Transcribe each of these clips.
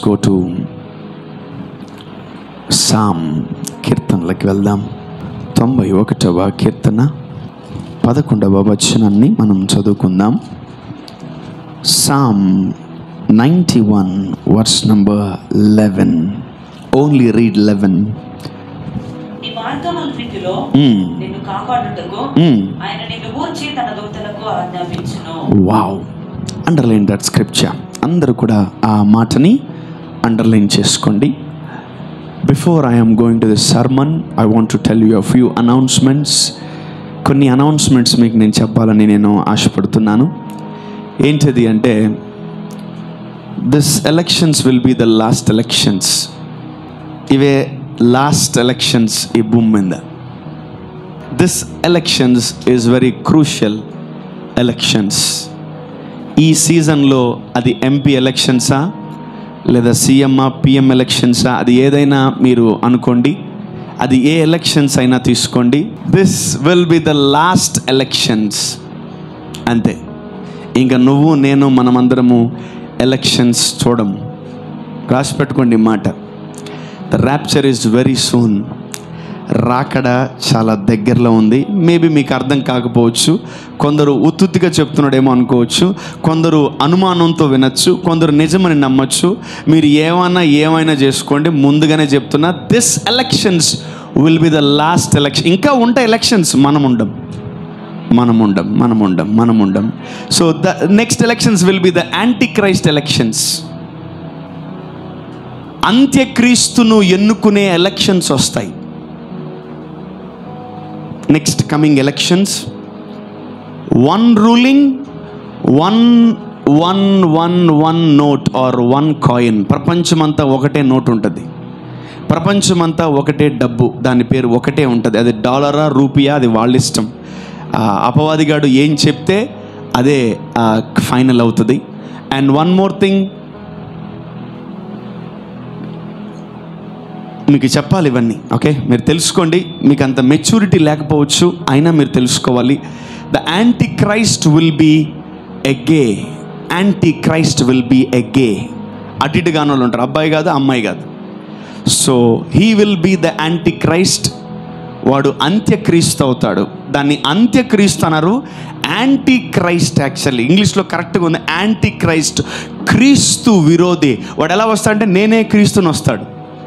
Go to Psalm కీర్తనలకు వెళ్దాం తొంభై ఒకటవ కీర్తన పదకొండవ వచనాన్ని మనం చదువుకుందాం psalm ninety one verse number eleven only read eleven నీ మార్గమన్నిటిలో నిన్ను కాపాడుటకు ఆయన నిన్ను ఊర్చి తన దూతలకు ఆజ్ఞాపించును వావ్ అండర్లైన్ దట్ స్క్రిప్చర్ అందరూ కూడా ఆ మాటని అండర్లైన్ చేసుకోండి before I'm going to the sermon I want to tell you few announcements కొన్ని అనౌన్స్మెంట్స్ మీకు నేను చెప్పాలని నేను ఆశపడుతున్నాను ఏంటిది అంటే this elections will be the last elections ఇవే లాస్ట్ ఎలక్షన్స్ ఈ భూమి మీద this elections is very crucial elections ఈ సీజన్లో అది ఎంపీ ఎలక్షన్సా లేదా సీఎంఆ పిఎం ఎలక్షన్సా అది ఏదైనా మీరు అనుకోండి అది ఏ ఎలక్షన్స్ అయినా తీసుకోండి this will be the last elections అంతే ఇంకా నువ్వు నేను మనమందరము ఎలక్షన్స్ చూడము రాసి పెట్టుకోండి ఈ మాట the rapture is very soon రాకడ చాలా దగ్గరలో ఉంది మేబీ మీకు అర్థం కాకపోవచ్చు కొందరు ఉత్తుత్తిగా చెప్తున్నాడేమో అనుకోవచ్చు కొందరు అనుమానంతో వినొచ్చు కొందరు నిజమని నమ్మచ్చు మీరు ఏమైనా ఏమైనా చేసుకోండి ముందుగానే చెప్తున్నా this elections will be the last election ఇంకా ఉంటాయి ఎలక్షన్స్ మనం ఉండం మనం ఉండం మనం ఉండం మనం ఉండం so the next elections will be the anti antichrist elections అంత్యక్రీస్తును ఎన్నుకునే ఎలక్షన్స్ వస్తాయి next coming elections one ruling one one one one note or one coin ప్రపంచమంతా ఒకటే నోట్ ఉంటుంది ప్రపంచమంతా ఒకటే డబ్బు దాని పేరు ఒకటే ఉంటుంది అది డాలరా రూపియా అది వాళ్ళ ఇష్టం ఆ అపవాదిగాడు ఏం చెప్తే అదే ఫైనల్ అవుతుంది అండ్ వన్ మోర్ థింగ్ మీకు చెప్పాలి ఇవన్నీ ఓకే మీరు తెలుసుకోండి మీకు అంత మెచ్యూరిటీ లేకపోవచ్చు అయినా మీరు తెలుసుకోవాలి the anti antichrist will be a gay antichrist will be a gay అటు ఇటు కాని వాళ్ళు ఉంటారు అబ్బాయి కాదు అమ్మాయి కాదు so he will be the anti antichrist వాడు అంత్యక్రీస్తు అవుతాడు దాన్ని అంత్యక్రీస్తు అన్నారు యాంటీ క్రైస్ట్ యాక్చువల్లీ ఇంగ్లీష్లో కరెక్ట్గా ఉంది యాంటీ క్రైస్ట్ క్రీస్తు విరోధి వాడు ఎలా వస్తాడంటే నేనే క్రీస్తుని వస్తాడు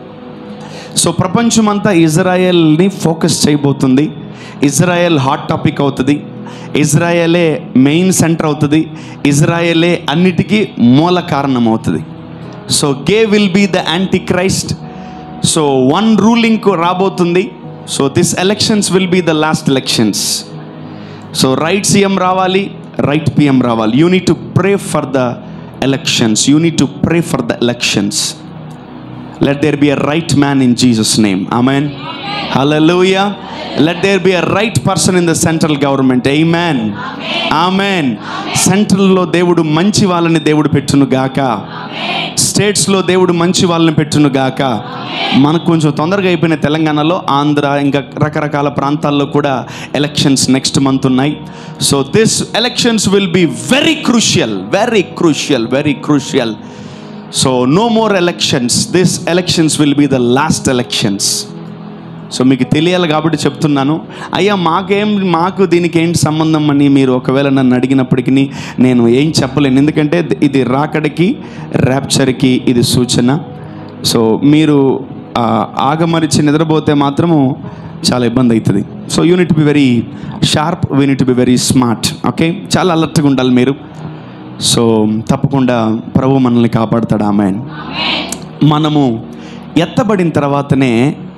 సో ప్రపంచమంతా ఇజ్రాయెల్ని ఫోకస్ చేయబోతుంది ఇజ్రాయెల్ హాట్ టాపిక్ అవుతుంది ఇజ్రాయెలే మెయిన్ సెంటర్ అవుతుంది ఇజ్రాయెలే అన్నిటికీ మూల కారణం అవుతుంది so he will be the anti Christ so one ruling రాబోతుంది so this elections will be the last elections so right CM రావాలి రైట్ పిఎం రావాలి you need to pray for the elections you need to pray for the elections let there be a right man in Jesus name amen hallelujah let there be a right person in the central government amen amen సెంట్రల్లో దేవుడు మంచి వాళ్ళని దేవుడు పెట్టును గాక స్టేట్స్లో దేవుడు మంచి వాళ్ళని పెట్టును గాక మనకు కొంచెం తొందరగా అయిపోయిన తెలంగాణలో ఆంధ్ర ఇంకా రకరకాల ప్రాంతాల్లో కూడా ఎలక్షన్స్ నెక్స్ట్ మంత్ ఉన్నాయి so this elections will be very crucial very crucial very crucial so no more elections this elections will be the last elections so మీకు తెలియాలి కాబట్టి చెప్తున్నాను అయ్యా మాకేం మాకు దీనికి ఏంటి సంబంధం అని మీరు ఒకవేళ నన్ను అడిగినప్పటికీ నేను ఏం చెప్పలేను ఎందుకంటే ఇది రాకడికి ర్యాప్చర్కి ఇది సూచన సో మీరు ఆ, ఆగమరిచి నిద్రపోతే మాత్రము చాలా ఇబ్బంది అవుతుంది so you need be very sharp you need be very smart okay చాలా అలర్ట్గా ఉండాలి మీరు సో తప్పకుండా ప్రభు మనల్ని కాపాడుతాడు ఆమె మనము ఎత్తబడిన తర్వాతనే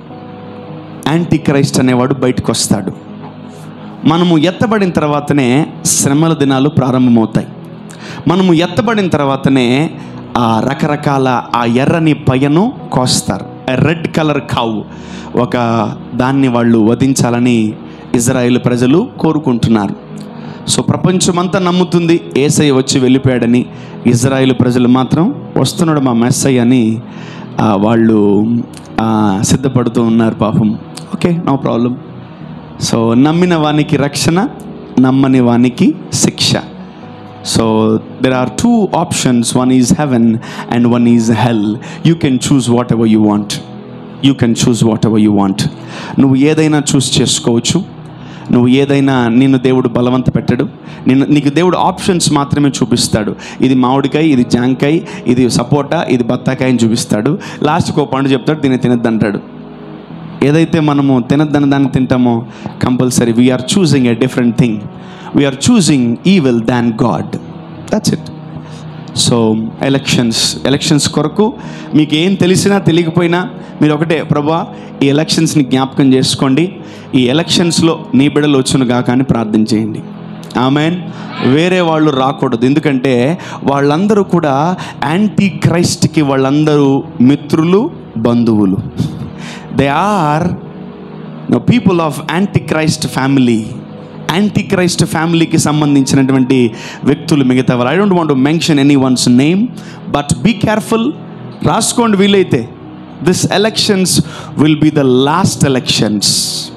యాంటీ క్రైస్ట్ అనేవాడు బయటకు వస్తాడు మనము ఎత్తబడిన తర్వాతనే శ్రమల దినాలు ప్రారంభమవుతాయి మనము ఎత్తబడిన తర్వాతనే ఆ రకరకాల ఆ ఎర్రని పయ్యను కోస్తారు రెడ్ కలర్ కావు ఒక దాన్ని వాళ్ళు వధించాలని ఇజ్రాయేల్ ప్రజలు కోరుకుంటున్నారు సో ప్రపంచమంతా నమ్ముతుంది ఏసై వచ్చి వెళ్ళిపోయాడని ఇజ్రాయిల్ ప్రజలు మాత్రం వస్తున్నాడు మా మెస్సయ్య అని ఆ, వాళ్ళు ఆ, సిద్ధపడుతూ ఉన్నారు పాపం ఓకే నో ప్రాబ్లం సో నమ్మిన వానికి రక్షణ నమ్మని వానికి శిక్ష So there are two options one is heaven and one is hell. You can choose whatever you want. You can choose whatever you want. నువ్వు ఏదైనా చూస్ చేసుకోవచ్చు నువ్వు ఏదైనా నిన్ను దేవుడు బలవంత పెట్టడు నిన్ను నీకు దేవుడు ఆప్షన్స్ మాత్రమే చూపిస్తాడు ఇది మామిడికాయ ఇది జాంకాయ ఇది సపోటా ఇది బత్తాకాయ అని చూపిస్తాడు లాస్ట్కి ఒక పండు చెప్తాడు దీన్ని తినద్దు అంటాడు ఏదైతే మనము తినద్దని దాన్ని తింటామో compulsory we're choosing a different thing we're choosing evil than God that's it so elections elections కొరకు మీకు ఏం తెలిసినా తెలియకపోయినా మీరు ఒకటే ప్రభా ఈ ఎలక్షన్స్ని జ్ఞాపకం చేసుకోండి ఈ ఎలక్షన్స్లో నీ బిడ్డలు వచ్చును గాక అని ప్రార్థన చేయండి ఆమెన్ వేరే వాళ్ళు రాకూడదు ఎందుకంటే వాళ్ళందరూ కూడా యాంటీ క్రైస్ట్కి వాళ్ళందరూ మిత్రులు బంధువులు they are people of anti Christ family anti Christ ఫ్యామిలీకి సంబంధించినటువంటి వ్యక్తులు మిగతా వాళ్ళు I don't want mention anyone's name but be careful రాసుకోండి వీలైతే this elections will be the last elections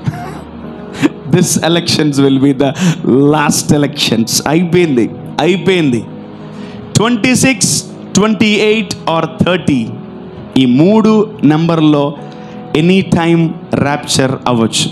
this elections will be the last elections అయిపోయింది అయిపోయింది twenty six twenty eight or thirty ఈ మూడు నెంబర్లో ఎనీ టైం ర్యాప్చర్ అవ్వచ్చు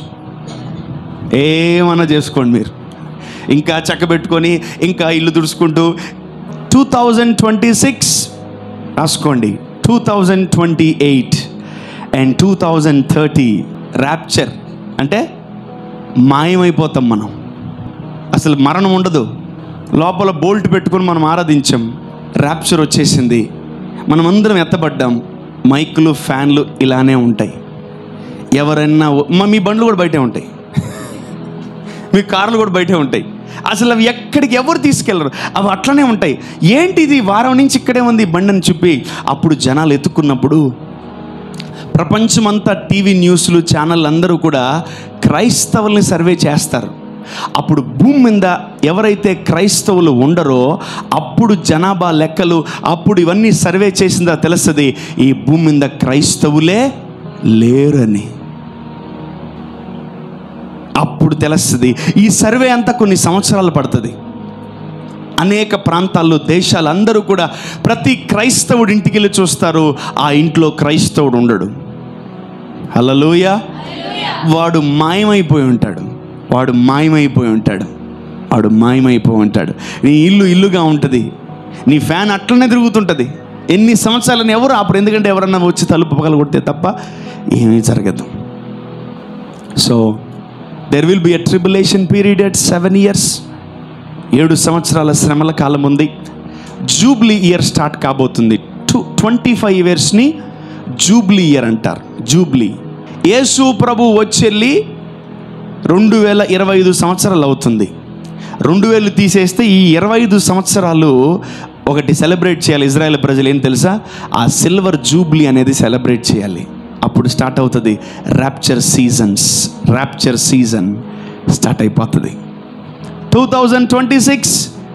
ఏమన్నా చేసుకోండి మీరు ఇంకా చక్కబెట్టుకొని ఇంకా ఇల్లు తుడుచుకుంటూ టూ థౌజండ్ ట్వంటీ సిక్స్ రాసుకోండి two thousand twenty eight and two thousand thirty rapture అంటే మాయమైపోతాం మనం అసలు మరణం ఉండదు లోపల బోల్ట్ పెట్టుకొని మనం ఆరాధించాం ర్యాప్చర్ వచ్చేసింది మనమందరం ఎత్తబడ్డాం మైకులు ఫ్యాన్లు ఇలానే ఉంటాయి ఎవరైనా మా మీ బండ్లు కూడా బయటే ఉంటాయి మీ కార్లు కూడా బయటే ఉంటాయి అసలు అవి ఎక్కడికి ఎవరు తీసుకెళ్ళరు అవి అట్లనే ఉంటాయి ఏంటి ఇది వారం నుంచి ఇక్కడే ఉంది ఈ బండి అని చెప్పి అప్పుడు జనాలు ఎత్తుకున్నప్పుడు ప్రపంచమంతా టీవీ న్యూస్లు ఛానల్ అందరూ కూడా క్రైస్తవుల్ని సర్వే చేస్తారు అప్పుడు భూమి మీద ఎవరైతే క్రైస్తవులు ఉండరో అప్పుడు జనాభా లెక్కలు అప్పుడు ఇవన్నీ సర్వే చేసిందా తెలుస్తుంది ఈ భూమి మీద క్రైస్తవులే లేరని అప్పుడు తెలుస్తుంది ఈ సర్వే అంతా కొన్ని సంవత్సరాలు పడుతుంది అనేక ప్రాంతాల్లో దేశాలు అందరూ కూడా ప్రతి క్రైస్తవుడి ఇంటికి వెళ్ళి చూస్తారు ఆ ఇంట్లో క్రైస్తవుడు ఉండడు హలలోయ వాడు మాయమైపోయి ఉంటాడు వాడు మాయమైపోయి ఉంటాడు వాడు మాయమైపోయి ఉంటాడు నీ ఇల్లు ఇల్లుగా ఉంటుంది నీ ఫ్యాన్ అట్లనే తిరుగుతుంటుంది ఎన్ని సంవత్సరాలని ఎవరు అప్పుడు ఎందుకంటే ఎవరన్నా వచ్చి తలుపు పగల కొడితే తప్ప ఏమీ జరగదు so there will be a tribulation period at seven years ఏడు సంవత్సరాల శ్రమల కాలం ఉంది జూబ్లీ ఇయర్ స్టార్ట్ కాబోతుంది టూ ట్వంటీ ఫైవ్ ఇయర్స్ని జూబ్లీ ఇయర్ అంటారు జూబ్లీ యేసు ప్రభు వచ్చెళ్ళి రెండు వేల ఇరవై ఐదు సంవత్సరాలు అవుతుంది రెండు వేలు తీసేస్తే ఈ ఇరవై ఐదు సంవత్సరాలు ఒకటి సెలబ్రేట్ చేయాలి ఇజ్రాయెల్ ప్రజలు ఏం తెలుసా ఆ సిల్వర్ జూబ్లీ అనేది సెలబ్రేట్ చేయాలి అప్పుడు స్టార్ట్ అవుతుంది rapture seasons rapture season start అయిపోతుంది two thousand twenty six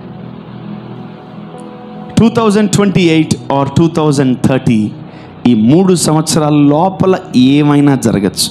two thousand twenty eight or two thousand thirty ఈ మూడు సంవత్సరాల లోపల ఏమైనా జరగచ్చు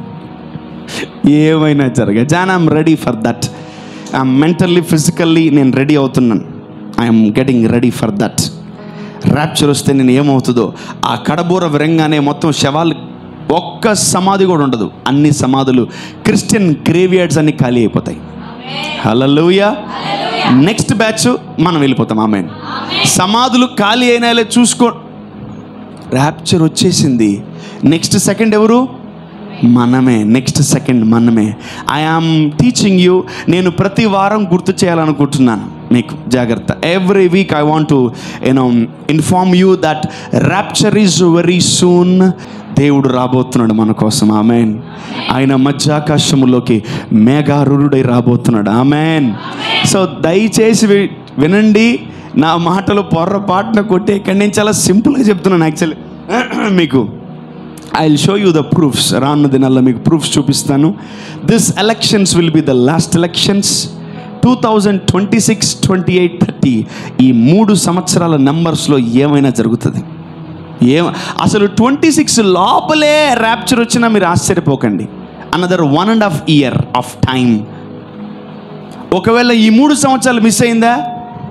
ఏమైనా జరగ జాన్ I'm ready for that I'm mentally physically నేను రెడీ అవుతున్నాను I'm getting ready for that rapture వస్తే నేను ఏమవుతుందో ఆ కడబూర విరంగానే మొత్తం శవాలు ఒక్క సమాధి కూడా ఉండదు అన్ని సమాధులు క్రిస్టియన్ గ్రేవియార్డ్స్ అన్ని ఖాళీ అయిపోతాయి హలలుయ నెక్స్ట్ బ్యాచ్ మనం వెళ్ళిపోతాం ఆమె సమాధులు ఖాళీ అయినా లేదో చూసుకో ర్యాప్చర్ వచ్చేసింది నెక్స్ట్ సెకండ్ ఎవరు మనమే నెక్స్ట్ సెకండ్ మనమే ఐ ఆమ్ టీచింగ్ యూ నేను ప్రతి వారం గుర్తు చేయాలనుకుంటున్నాను మీకు జాగ్రత్త every week I want to you know inform you that rapture is very soon దేవుడు రాబోతున్నాడు మన కోసం ఆమెన్ ఆయన మధ్యాకాశములోకి మేఘారుడై రాబోతున్నాడు ఆమెన్ సో దయచేసి వి- వినండి నా మాటలు పొర్రపాటున కొట్టి ఇక్కడి నుంచి చాలా సింపుల్గా చెప్తున్నాను యాక్చువల్లీ మీకు I will show you the proofs రానున్న దినాల్లో మీకు ప్రూఫ్స్ చూపిస్తాను this elections will be the last elections two thousand twenty six twenty eight thirty ఈ మూడు సంవత్సరాల నెంబర్స్లో ఏమైనా జరుగుతుంది ఏం అసలు ట్వంటీ సిక్స్ లోపలే ర్యాప్చర్ వచ్చినా మీరు ఆశ్చర్యపోకండి another one and half year of time ఒకవేళ ఈ మూడు సంవత్సరాలు మిస్ అయిందా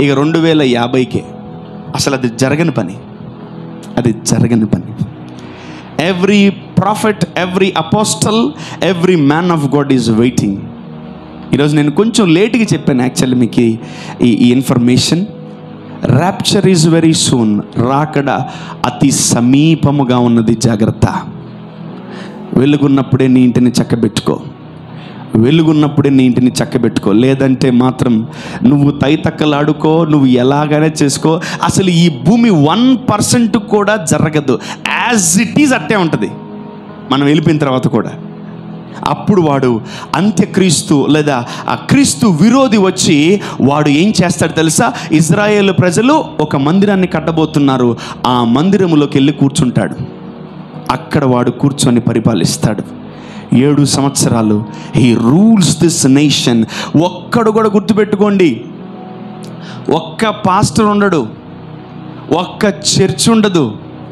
ఇక రెండు వేల యాభైకే అసలు అది జరగని పని అది జరగని పని every prophet every apostle every man of God is waiting ఈరోజు నేను కొంచెం లేట్గా చెప్పాను యాక్చువల్లీ మీకు ఈ- ఈ ఈ information rapture is very soon రాకడ అతి సమీపముగా ఉన్నది జాగ్రత్త వెలుగున్నప్పుడే నీ ఇంటిని చక్కబెట్టుకో వెలుగున్నప్పుడే నీ ఇంటిని చక్కబెట్టుకో లేదంటే మాత్రం నువ్వు తైతక్కలాడుకో నువ్వు ఎలాగైనా చేసుకో అసలు ఈ భూమి వన్ పర్సెంట్ కూడా జరగదు యాజ్ ఇట్ ఈజ్ అట్టే ఉంటుంది మనం వెళ్ళిపోయిన తర్వాత కూడా అప్పుడు వాడు అంత్యక్రీస్తు లేదా ఆ క్రీస్తు విరోధి వచ్చి వాడు ఏం చేస్తాడు తెలుసా ఇజ్రాయేల్ ప్రజలు ఒక మందిరాన్ని కట్టబోతున్నారు ఆ మందిరములోకి వెళ్ళి కూర్చుంటాడు అక్కడ వాడు కూర్చొని పరిపాలిస్తాడు ఏడు సంవత్సరాలు హీ రూల్స్ దిస్ నేషన్ ఒక్కడు కూడా గుర్తుపెట్టుకోండి ఒక్క పాస్టర్ ఉండడు ఒక్క చర్చ్ ఉండదు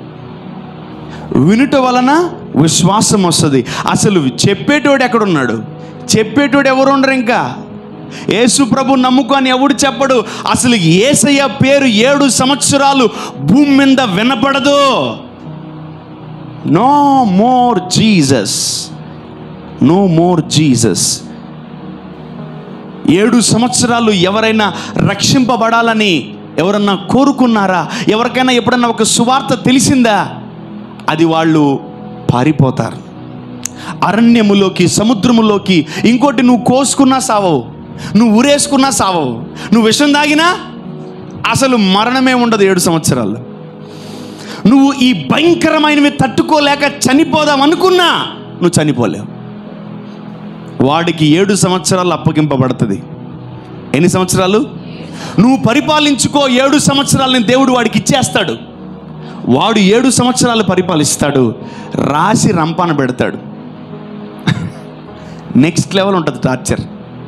వినుట వలన విశ్వాసం వస్తుంది అసలు చెప్పేటోడు ఎక్కడున్నాడు చెప్పేటోడు ఎవరు ఉండరు ఇంకా యేసు ప్రభు నమ్ముకొని ఎవడు చెప్పడు అసలు ఏసయ్య పేరు ఏడు సంవత్సరాలు భూమి మీద వినపడదు no more Jesus no more Jesus ఏడు సంవత్సరాలు ఎవరైనా రక్షింపబడాలని ఎవరన్నా కోరుకున్నారా ఎవరికైనా ఎప్పుడన్నా ఒక సువార్త తెలిసిందా అది వాళ్ళు పారిపోతారు అరణ్యములోకి సముద్రములోకి ఇంకోటి నువ్వు కోసుకున్నా సావవు నువ్వు ఊరేసుకున్నా సావవు నువ్వు విషం తాగినా అసలు మరణమే ఉండదు ఏడు సంవత్సరాలు నువ్వు ఈ భయంకరమైనవి తట్టుకోలేక చనిపోదాం అనుకున్నా నువ్వు చనిపోలేవు వాడికి ఏడు సంవత్సరాలు అప్పగింపబడుతుంది ఎన్ని సంవత్సరాలు నువ్వు పరిపాలించుకో ఏడు సంవత్సరాలని దేవుడు వాడికి ఇచ్చేస్తాడు వాడు ఏడు సంవత్సరాలు పరిపాలిస్తాడు రాసి రంపాన పెడతాడు నెక్స్ట్ లెవెల్ ఉంటుంది టార్చర్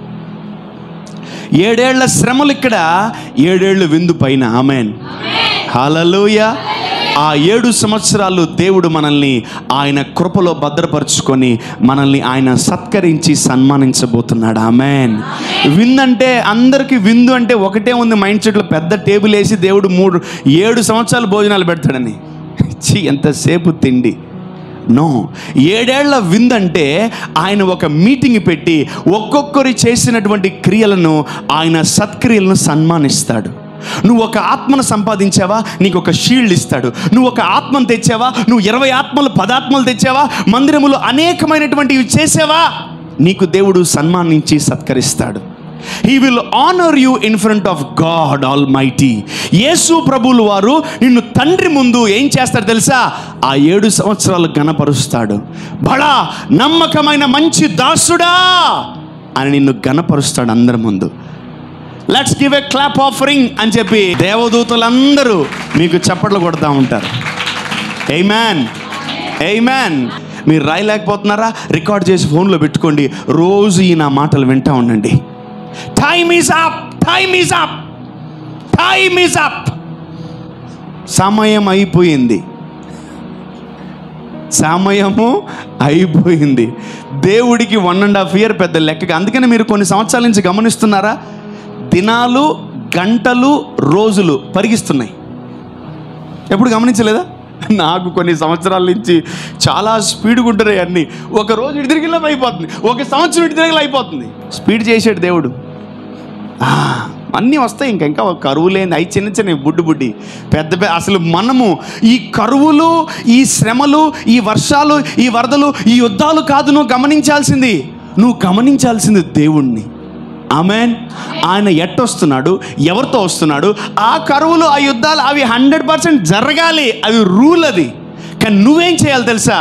ఏడేళ్ల శ్రమలు ఇక్కడ ఏడేళ్ళు విందు పైన ఆమెన్ హలలుయ ఆ ఏడు సంవత్సరాలు దేవుడు మనల్ని ఆయన కృపలో భద్రపరుచుకొని మనల్ని ఆయన సత్కరించి సన్మానించబోతున్నాడు ఆమెన్ విందంటే అందరికీ విందు అంటే ఒకటే ఉంది మైండ్ సెట్లో పెద్ద టేబుల్ వేసి దేవుడు మూడు ఏడు సంవత్సరాలు భోజనాలు పెడతాడని ఛీ ఎంతసేపు తిండి నో ఏడేళ్ల విందంటే ఆయన ఒక మీటింగ్ పెట్టి ఒక్కొక్కరి చేసినటువంటి క్రియలను ఆయన సత్క్రియలను సన్మానిస్తాడు నువ్వు ఒక ఆత్మను సంపాదించావా నీకు ఒక షీల్డ్ ఇస్తాడు నువ్వు ఒక ఆత్మను తెచ్చావా నువ్వు ఇరవై ఆత్మలు పదాత్మలు తెచ్చావా మందిరములో అనేకమైనటువంటివి చేసావా నీకు దేవుడు సన్మానించి సత్కరిస్తాడు he will honour you in front of God almighty Yesu ప్రభువులు వారు నిన్ను తండ్రి ముందు ఏం చేస్తాడు తెలుసా ఆ ఏడు సంవత్సరాలు గణపరుస్తాడు బడా నమ్మకమైన మంచి దాసుడా అని నిన్ను గణపరుస్తాడు అందరి ముందు let's give a clap offering అని చెప్పి దేవదూతలందరూ మీకు చప్పట్లు కొడతా ఉంటారు ఎయిమ్యాన్ ఎయిమ్యాన్ మీరు రాయలేకపోతున్నారా రికార్డ్ చేసి ఫోన్లో పెట్టుకోండి రోజు ఈ నా మాటలు వింటా ఉండండి time is up time is up time is up సమయం అయిపోయింది సమయము అయిపోయింది దేవుడికి వన్ అండ్ హాఫ్ ఇయర్ పెద్ద లెక్కగా అందుకని మీరు కొన్ని సంవత్సరాల నుంచి గమనిస్తున్నారా దినాలు గంటలు రోజులు పరిగిస్తున్నాయి ఎప్పుడు గమనించలేదా నాకు కొన్ని సంవత్సరాల నుంచి చాలా స్పీడ్గా ఉంటున్నాయి అన్నీ ఒక రోజు ఇటు తిరిగిలా అయిపోతుంది ఒక సంవత్సరం ఇటు తిరిగిలా అయిపోతుంది స్పీడ్ చేసాడు దేవుడు ఆ, అన్నీ వస్తాయి ఇంకా ఇంకా ఒక కరువు లేని అవి చిన్న చిన్న బుడ్డి బుడ్డి పెద్ద పెద్ద అసలు మనము ఈ కరువులు ఈ శ్రమలు ఈ వర్షాలు ఈ వరదలు ఈ యుద్ధాలు కాదు నువ్వు గమనించాల్సింది నువ్వు గమనించాల్సింది దేవుణ్ణి ఆమెన్ ఆయన ఎట్టొస్తున్నాడు ఎవరితో వస్తున్నాడు ఆ కరువులు ఆ యుద్ధాలు అవి హండ్రెడ్ పర్సెంట్ జరగాలి అవి రూల్ అది కానీ నువ్వేం చేయాలి తెలుసా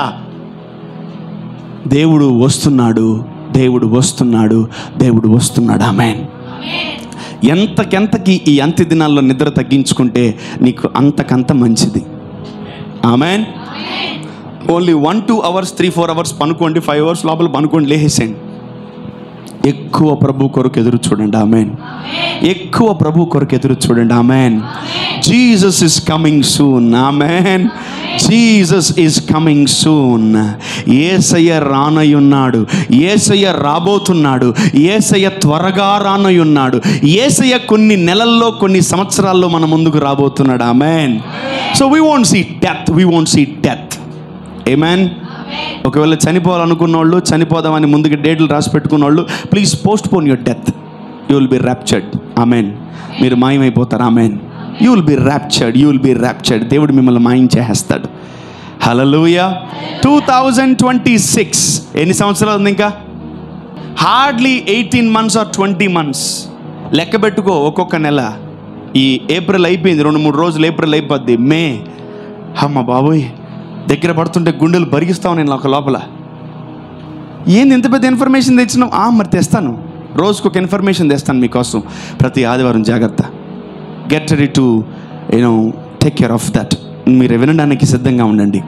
దేవుడు వస్తున్నాడు దేవుడు వస్తున్నాడు దేవుడు వస్తున్నాడు ఆమెన్ ఎంతకెంతకి ఈ అంత్య దినాల్లో నిద్ర తగ్గించుకుంటే నీకు అంతకంత మంచిది amen only one two hours three four hours పనుకోండి ఫైవ్ అవర్స్ లోపల పనుకోండి లేసేయండి ఎక్కువ ప్రభు కొరకు ఎదురు చూడండి ఆమెన్ ఎక్కువ ప్రభు కొరకు ఎదురు చూడండి amen Jesus is coming soon amen Jesus is coming soon Yesayya రానయ్యున్నాడు ఏసయ్య రాబోతున్నాడు ఏసయ్య త్వరగా రానయ్యున్నాడు ఏసయ్య కొన్ని నెలల్లో కొన్ని సంవత్సరాల్లో మన ముందుకు రాబోతున్నాడు amen so we won't see death we won't see death amen ఒకవేళ చనిపోవాలనుకున్న వాళ్ళు చనిపోదామని ముందుకు డేట్లు రాసి పెట్టుకున్న వాళ్ళు please postpone your death you will be raptured amen మీరు మాయమైపోతారు amen you will be raptured you will be raptured దేవుడు మిమ్మల్ని మాయం చేసేస్తాడు hallelujah two thousand twenty six ఎన్ని సంవత్సరాలు ఉంది ఇంకా hardly eighteen months or twenty months లెక్క పెట్టుకో ఒక్కొక్క నెల ఈ ఏప్రిల్ అయిపోయింది రెండు మూడు రోజులు ఏప్రిల్ అయిపోద్ది మే అమ్మ బాబోయ్ దగ్గర పడుతుంటే గుండెలు బరిగిస్తావు నేను ఒక లోపల ఏంది ఎంత పెద్ద ఇన్ఫర్మేషన్ తెచ్చినావు ఆ మరి తెస్తాను రోజుకు ఒక ఇన్ఫర్మేషన్ తెస్తాను మీకోసం ప్రతి ఆదివారం జాగ్రత్త get ready to you know take care of that మీరు వినడానికి సిద్ధంగా ఉండండి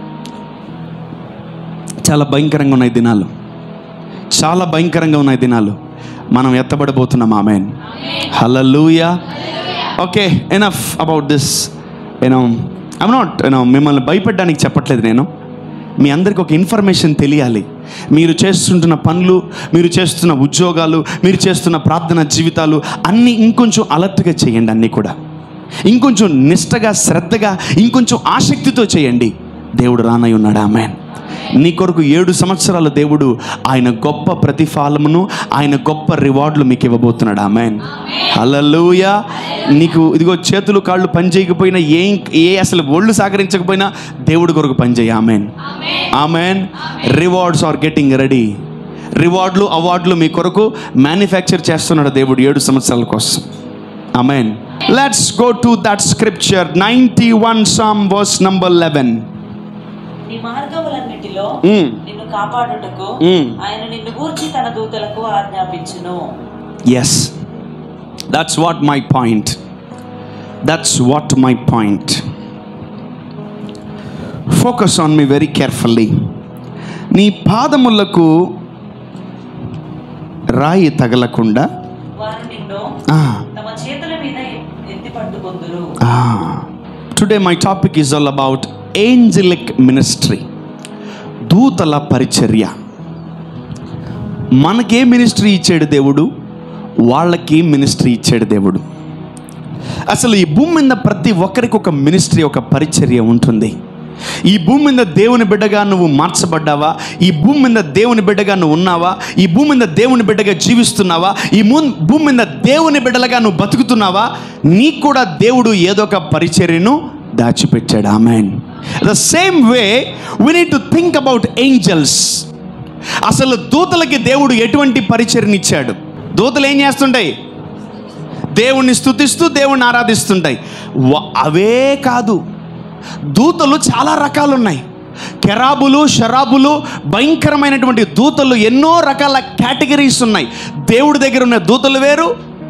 చాలా భయంకరంగా ఉన్నాయి దినాలు చాలా భయంకరంగా ఉన్నాయి దినాలు మనం ఎత్తబడబోతున్నాం amen hallelujah okay enough about this you know I'm not you know మిమ్మల్ని భయపెట్టడానికి చెప్పట్లేదు నేను మీ అందరికి ఒక ఇన్ఫర్మేషన్ తెలియాలి మీరు చేస్తుంటున్న పనులు మీరు చేస్తున్న ఉద్యోగాలు మీరు చేస్తున్న ప్రార్థన జీవితాలు అన్నీ ఇంకొంచెం అలర్ట్గా చేయండి అన్నీ కూడా ఇంకొంచెం నిష్టగా శ్రద్ధగా ఇంకొంచెం ఆసక్తితో చేయండి దేవుడు రానై ఉన్నాడు ఆమెన్ నీ కొరకు ఏడు సంవత్సరాల దేవుడు ఆయన గొప్ప ప్రతిఫలమును ఆయన గొప్ప రివార్డులు మీకు ఇవ్వబోతున్నాడు ఆమెన్ హల్లెలూయ నీకు ఇదిగో చేతులు కాళ్ళు పని చేయకపోయినా ఏం ఏ అసలు ఒళ్ళు సహకరించకపోయినా దేవుడి కొరకు పని చేయి amen amen rewards are getting ready రివార్డులు అవార్డులు మీ కొరకు మ్యానుఫ్యాక్చర్ చేస్తున్నాడు దేవుడు ఏడు సంవత్సరాల కోసం amen let's go to that scripture ninety one psalm verse number eleven నీ మార్గములన్నిటిలో Mm. నిన్ను కాపాడుటకు Mm. ఆయన నిన్ను గూర్చి తన దూతలకు ఆజ్ఞాపించును Yes, that's what my point. That's what my point. Focus on me very carefully. నీ పాదములకు రాయి తగలకుండా వారు నిన్ను తమ చేతుల మీద ఎత్తి పట్టుకొందురు today my topic is all about angelic ministry దూతల పరిచర్య మనకే మినిస్ట్రీ ఇచ్చాడు దేవుడు వాళ్ళకి మినిస్ట్రీ ఇచ్చాడు దేవుడు అసలు ఈ భూమి మీద ప్రతి ఒక్కరికి ఒక మినిస్ట్రీ ఒక పరిచర్య ఉంటుంది ఈ భూమి మీద దేవుని బిడ్డగా నువ్వు మార్చబడ్డావా ఈ భూమి మీద దేవుని బిడ్డగా నువ్వు ఉన్నావా ఈ భూమి మీద దేవుని బిడ్డగా జీవిస్తున్నావా ఈ మూ- భూమి మీద దేవుని బిడ్డలుగా నువ్వు బతుకుతున్నావా నీకు కూడా దేవుడు ఏదో ఒక పరిచర్యను దాచిపెట్టాడు amen the same way we need to think about angels అసలు దూతలకి దేవుడు ఎటువంటి పరిచర్నిచ్చాడు దూతలు ఏం చేస్తుంటాయి దేవుణ్ణి స్తుతిస్తూ దేవుణ్ణి ఆరాధిస్తుంటాయి వ- అవే కాదు దూతలు చాలా రకాలు ఉన్నాయి కెరాబులు షరాబులు భయంకరమైనటువంటి దూతలు ఎన్నో రకాల కేటగిరీస్ ఉన్నాయి దేవుడి దగ్గర ఉన్న దూతలు వేరు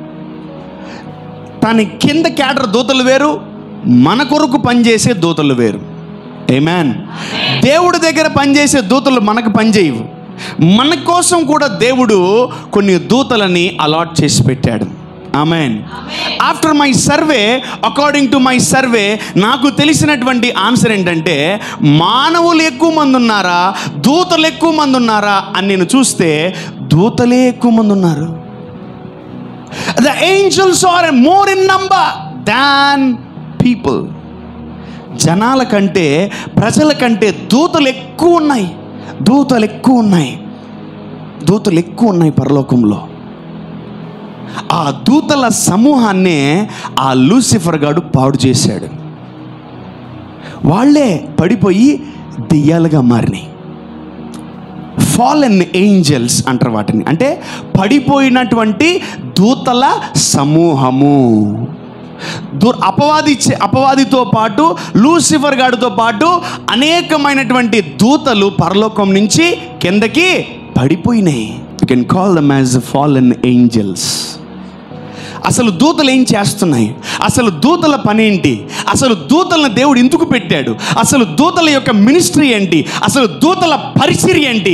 దాని కింద క్యాడర్ దూతలు వేరు మన కొరకు పనిచేసే దూతలు వేరు ఏమాన్ దేవుడి దగ్గర పనిచేసే దూతలు మనకు పనిచేయవు మన కోసం కూడా దేవుడు కొన్ని దూతలని అలాట్ చేసి పెట్టాడు amen after my survey according to my survey నాకు తెలిసినటువంటి ఆన్సర్ ఏంటంటే మానవులు ఎక్కువ మంది ఉన్నారా దూతలు ఎక్కువ మంది ఉన్నారా అని నేను చూస్తే దూతలే ఎక్కువ మంది ఉన్నారు the angels are more in number than people జనాల కంటే ప్రజల కంటే దూతలు ఎక్కువ ఉన్నాయి దూతలు ఎక్కువ ఉన్నాయి దూతలు ఎక్కువ ఉన్నాయి పరలోకంలో ఆ దూతల సమూహాన్నే ఆ లూసిఫర్ గాడు పాడు చేశాడు వాళ్ళే పడిపోయి దెయ్యాలుగా మారినాయి ఫాలెన్ ఏంజల్స్ అంటారు వాటిని అంటే పడిపోయినటువంటి దూతల సమూహము దు అపవాది చే- అపవాదితో పాటు లూసిఫర్ గాడితో పాటు అనేకమైనటువంటి దూతలు పరలోకం నుంచి కిందకి పడిపోయినాయి you can call them as fallen angels అసలు దూతలు ఏం చేస్తున్నాయి అసలు దూతల పని ఏంటి అసలు దూతలను దేవుడు ఎందుకు పెట్టాడు అసలు దూతల యొక్క మినిస్ట్రీ ఏంటి అసలు దూతల పరిచర్య ఏంటి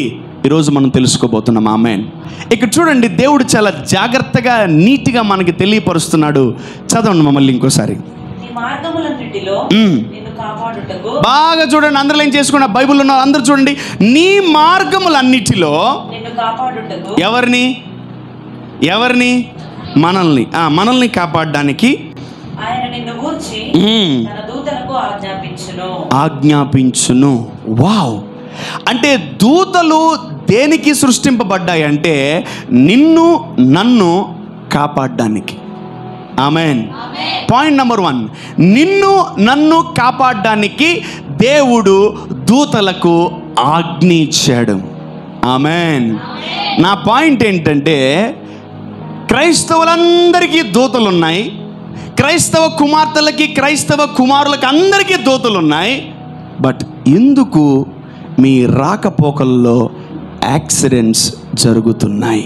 ఈరోజు మనం తెలుసుకోబోతున్నాం ఆమె ఇక్కడ చూడండి దేవుడు చాలా జాగ్రత్తగా నీట్గా మనకి తెలియపరుస్తున్నాడు చదవండి మమ్మల్ని ఇంకోసారి నీ మార్గములన్నిటిలో మ్మ్. నిన్ను కాపాడుటకు బాగా చూడండి అందరూ ఏం చేసుకున్న బైబిల్ ఉన్న అందరూ చూడండి నీ మార్గములన్నిటిలో నిన్ను కాపాడుటకు ఎవరిని ఎవరిని మనల్ని ఆ, మనల్ని కాపాడడానికి ఆయన నిన్ను గూర్చి మ్మ్. తన దూతలకు ఆజ్ఞాపించును ఆజ్ఞాపించును వావ్ అంటే దూతలు దేనికి సృష్టింపబడ్డాయి అంటే నిన్ను నన్ను కాపాడడానికి ఆమెన్ పాయింట్ నెంబర్ వన్ నిన్ను నన్ను కాపాడడానికి దేవుడు దూతలకు ఆజ్ఞ ఇచ్చాడు ఆమెన్ నా పాయింట్ ఏంటంటే క్రైస్తవులందరికీ దూతలు ఉన్నాయి క్రైస్తవ కుమార్తెలకి క్రైస్తవ కుమారులకి అందరికీ దూతలు ఉన్నాయి బట్ ఎందుకు మీ రాకపోకల్లో యాక్సిడెంట్స్ జరుగుతున్నాయి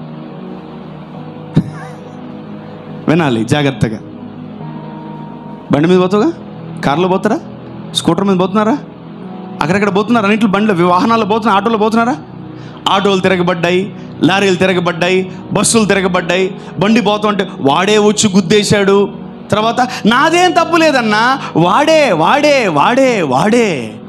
వినాలి జాగ్రత్తగా బండి మీద పోతావుగా కార్లో పోతారా స్కూటర్ మీద పోతున్నారా అక్కడక్కడ పోతున్నారా అన్నింటి బండ్లు వాహనాలు పోతున్నా ఆటోలో పోతున్నారా ఆటోలు తిరగబడ్డాయి లారీలు తిరగబడ్డాయి బస్సులు తిరగబడ్డాయి బండి పోతుంటే వాడే వచ్చి గుద్దేశాడు తర్వాత నాదేం తప్పు లేదన్నా వాడే వాడే వాడే వాడే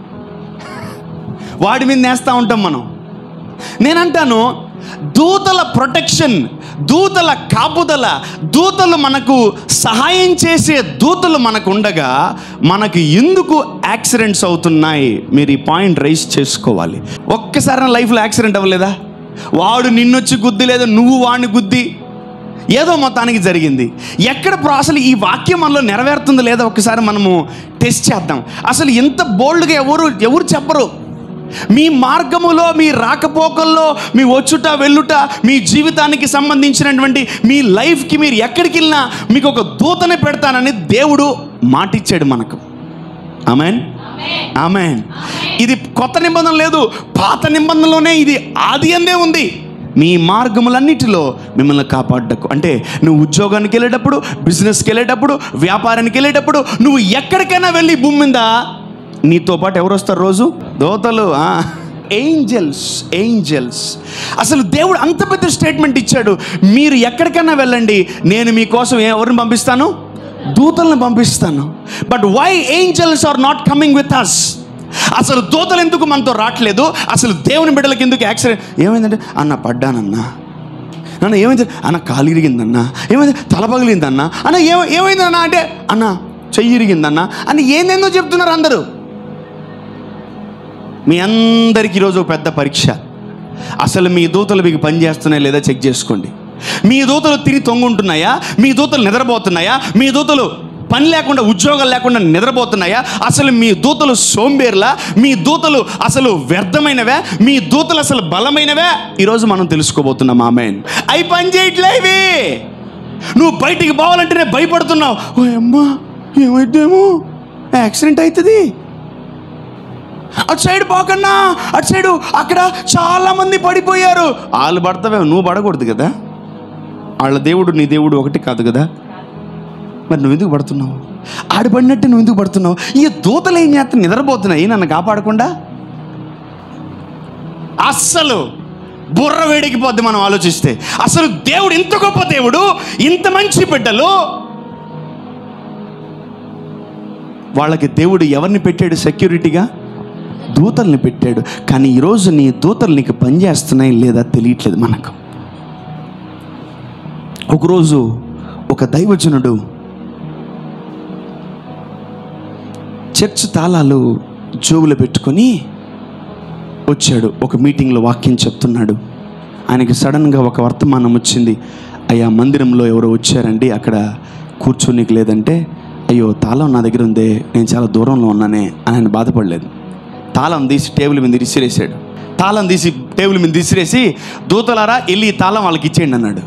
వాడి మీద నేస్తూ ఉంటాం మనం నేనంటాను దూతల ప్రొటెక్షన్ దూతల కాపుదల దూతలు మనకు సహాయం చేసే దూతలు మనకు ఉండగా మనకు ఎందుకు యాక్సిడెంట్స్ అవుతున్నాయి మీరు ఈ పాయింట్ రైస్ చేసుకోవాలి ఒక్కసారి నా లైఫ్లో యాక్సిడెంట్ అవ్వలేదా వాడు నిన్నొచ్చి గుద్ది లేదా నువ్వు వాడిని గుద్ది ఏదో మొత్తానికి జరిగింది ఎక్కడ ప్రా- అసలు ఈ వాక్యం మనలో నెరవేరుతుందో లేదో ఒకసారి మనము టెస్ట్ చేద్దాం అసలు ఇంత బోల్డ్గా ఎవరు ఎవరు చెప్పరు మీ మార్గములో మీ రాకపోకల్లో మీ వచ్చుట వెళ్ళుట మీ జీవితానికి సంబంధించినటువంటి మీ లైఫ్కి మీరు ఎక్కడికి వెళ్ళినా మీకు ఒక దూతనే పెడతానని దేవుడు మాటిచ్చాడు మనకు ఆమెన్ ఆమెన్ ఇది కొత్త నిబంధన లేదు పాత నిబంధనలోనే ఇది ఆది అందే ఉంది మీ మార్గములన్నిటిలో మిమ్మల్ని కాపాడ్డకు అంటే నువ్వు ఉద్యోగానికి వెళ్ళేటప్పుడు బిజినెస్కి వెళ్ళేటప్పుడు వ్యాపారానికి వెళ్ళేటప్పుడు నువ్వు ఎక్కడికైనా వెళ్ళి ఈ భూమి మీద నీతో పాటు ఎవరు వస్తారు రోజు దోతలు ఏంజల్స్ ఏంజల్స్ అసలు దేవుడు అంత పెద్ద స్టేట్మెంట్ ఇచ్చాడు మీరు ఎక్కడికైనా వెళ్ళండి నేను మీకోసం ఎవరిని పంపిస్తాను దూతలను పంపిస్తాను but why angels are not coming with us అసలు దూతలు ఎందుకు మనతో రావట్లేదు అసలు దేవుని బిడ్డలకి ఎందుకు యాక్సిడెంట్ ఏమైందంటే అన్న పడ్డానన్నా అన్న ఏమైంది అన్న కాలు ఇరిగిందన్నా ఏమైంది తల పగిలిందన్నా అన్న ఏమ ఏమైందన్నా అంటే అన్న చెయ్యి ఇరిగిందన్నా అని ఏందేందో చెప్తున్నారు అందరూ మీ అందరికీ ఈరోజు ఒక పెద్ద పరీక్ష అసలు మీ దూతలు మీకు పనిచేస్తున్నాయా లేదా చెక్ చేసుకోండి మీ దూతలు తిరిగి తొంగుంటున్నాయా మీ దూతలు నిద్రపోతున్నాయా మీ దూతలు పని లేకుండా ఉద్యోగాలు లేకుండా నిద్రపోతున్నాయా అసలు మీ దూతలు సోంబేర్లా మీ దూతలు అసలు వ్యర్థమైనవే మీ దూతలు అసలు బలమైనవే ఈరోజు మనం తెలుసుకోబోతున్నాం ఆమె అవి పని చేయట్లే ఇవి నువ్వు బయటికి పోవాలంటేనే భయపడుతున్నావు ఓ అమ్మా ఏమైతేమో యాక్సిడెంట్ అవుతుంది అటు సైడ్ పోకన్నా అటు సైడు అక్కడ చాలా మంది పడిపోయారు వాళ్ళు పడతావే నువ్వు పడకూడదు కదా వాళ్ళ దేవుడు నీ దేవుడు ఒకటి కాదు కదా మరి నువ్వు ఎందుకు పడుతున్నావు ఆడు పడినట్టు నువ్వు ఎందుకు పడుతున్నావు ఈ దూతలు ఏం చేస్తాను నిద్రపోతున్నాయి నన్ను కాపాడకుండా అస్సలు బుర్ర వేడికిపోద్ది మనం ఆలోచిస్తే అసలు దేవుడు ఇంత గొప్ప దేవుడు ఇంత మంచి బిడ్డలు వాళ్ళకి దేవుడు ఎవరిని పెట్టాడు సెక్యూరిటీగా దూతల్ని పెట్టాడు కానీ ఈరోజు నీ దూతలు నీకు పనిచేస్తున్నాయి లేదా తెలియట్లేదు మనకు ఒకరోజు ఒక దైవజనుడు చర్చ్ తాళాలు జోబులో పెట్టుకొని వచ్చాడు ఒక మీటింగ్లో వాక్యం చెప్తున్నాడు ఆయనకి సడన్గా ఒక వర్తమానం వచ్చింది అయ్యా మందిరంలో ఎవరో వచ్చారండి అక్కడ కూర్చోనికి లేదంటే అయ్యో తాళం నా దగ్గర ఉందే నేను చాలా దూరంలో ఉన్నానే అని ఆయన బాధపడలేదు తాళం తీసి టేబుల్ మీద విసిరేసాడు తాళం తీసి టేబుల్ మీద విసిరేసి దూతలారా వెళ్ళి ఈ తాళం వాళ్ళకి ఇచ్చేయండి అన్నాడు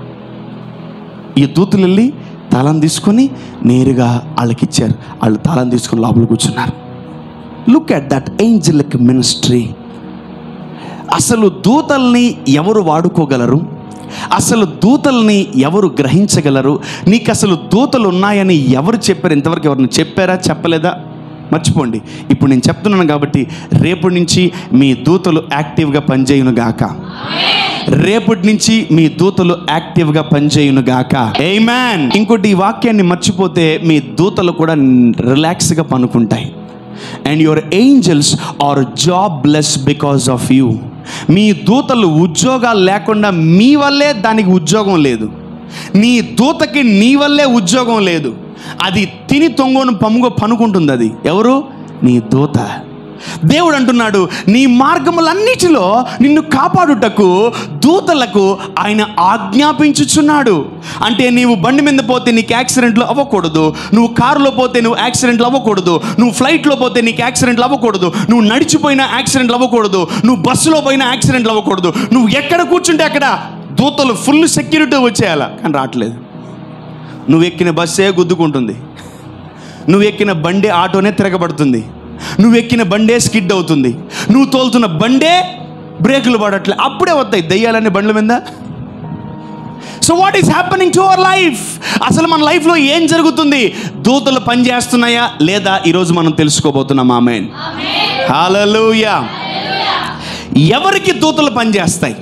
ఈ దూతలు వెళ్ళి తాళం తీసుకొని నేరుగా వాళ్ళకి ఇచ్చారు వాళ్ళు తాళం తీసుకొని లోపల కూర్చున్నారు look at that angelic ministry అసలు దూతల్ని ఎవరు వాడుకోగలరు అసలు దూతల్ని ఎవరు గ్రహించగలరు నీకు అసలు దూతలు ఉన్నాయని ఎవరు చెప్పారు ఇంతవరకు ఎవరిని చెప్పారా చెప్పలేదా మర్చిపోండి ఇప్పుడు నేను చెప్తున్నాను కాబట్టి రేపటి నుంచి మీ దూతలు యాక్టివ్గా పనిచేయును గాక రేపటి నుంచి మీ దూతలు యాక్టివ్గా పనిచేయును గాక మ్యాన్ ఇంకోటి ఈ వాక్యాన్ని మర్చిపోతే మీ దూతలు కూడా రిలాక్స్గా పనుకుంటాయి and your angels are jobless because of you మీ దూతలు ఉద్యోగాలు లేకుండా మీ వల్లే దానికి ఉద్యోగం లేదు నీ దూతకి నీ వల్లే ఉద్యోగం లేదు అది తిని తొంగోను పమ్ముగో పనుకుంటుంది అది ఎవరు నీ దూత దేవుడు అంటున్నాడు నీ మార్గములన్నిటిలో నిన్ను కాపాడుటకు దూతలకు ఆయన ఆజ్ఞాపించుచున్నాడు అంటే నీవు బండి మీద పోతే నీకు యాక్సిడెంట్లు అవ్వకూడదు నువ్వు కారులో పోతే నువ్వు యాక్సిడెంట్లు అవ్వకూడదు నువ్వు ఫ్లైట్లో పోతే నీకు యాక్సిడెంట్లు అవ్వకూడదు నువ్వు నడిచిపోయినా యాక్సిడెంట్లు అవ్వకూడదు నువ్వు బస్సులో పోయినా యాక్సిడెంట్లు అవ్వకూడదు నువ్వు ఎక్కడ కూర్చుంటే అక్కడ దూతలు ఫుల్ సెక్యూరిటీ వచ్చేయాల కానీ రావట్లేదు నువ్వు ఎక్కిన బస్సే గుద్దుకుంటుంది నువ్వు ఎక్కిన బండే ఆటోనే తిరగబడుతుంది నువ్వు ఎక్కిన బండే స్కిడ్ అవుతుంది నువ్వు తోలుతున్న బండే బ్రేకులు పడట్లే అప్పుడే వస్తాయి దయ్యాలనే బండ్ల మీద so what is happening to our life అసలు మన లైఫ్లో ఏం జరుగుతుంది దూతలు పనిచేస్తున్నాయా లేదా ఈరోజు మనం తెలుసుకోబోతున్నాం ఆమె హాలూయా ఎవరికి దూతలు పనిచేస్తాయి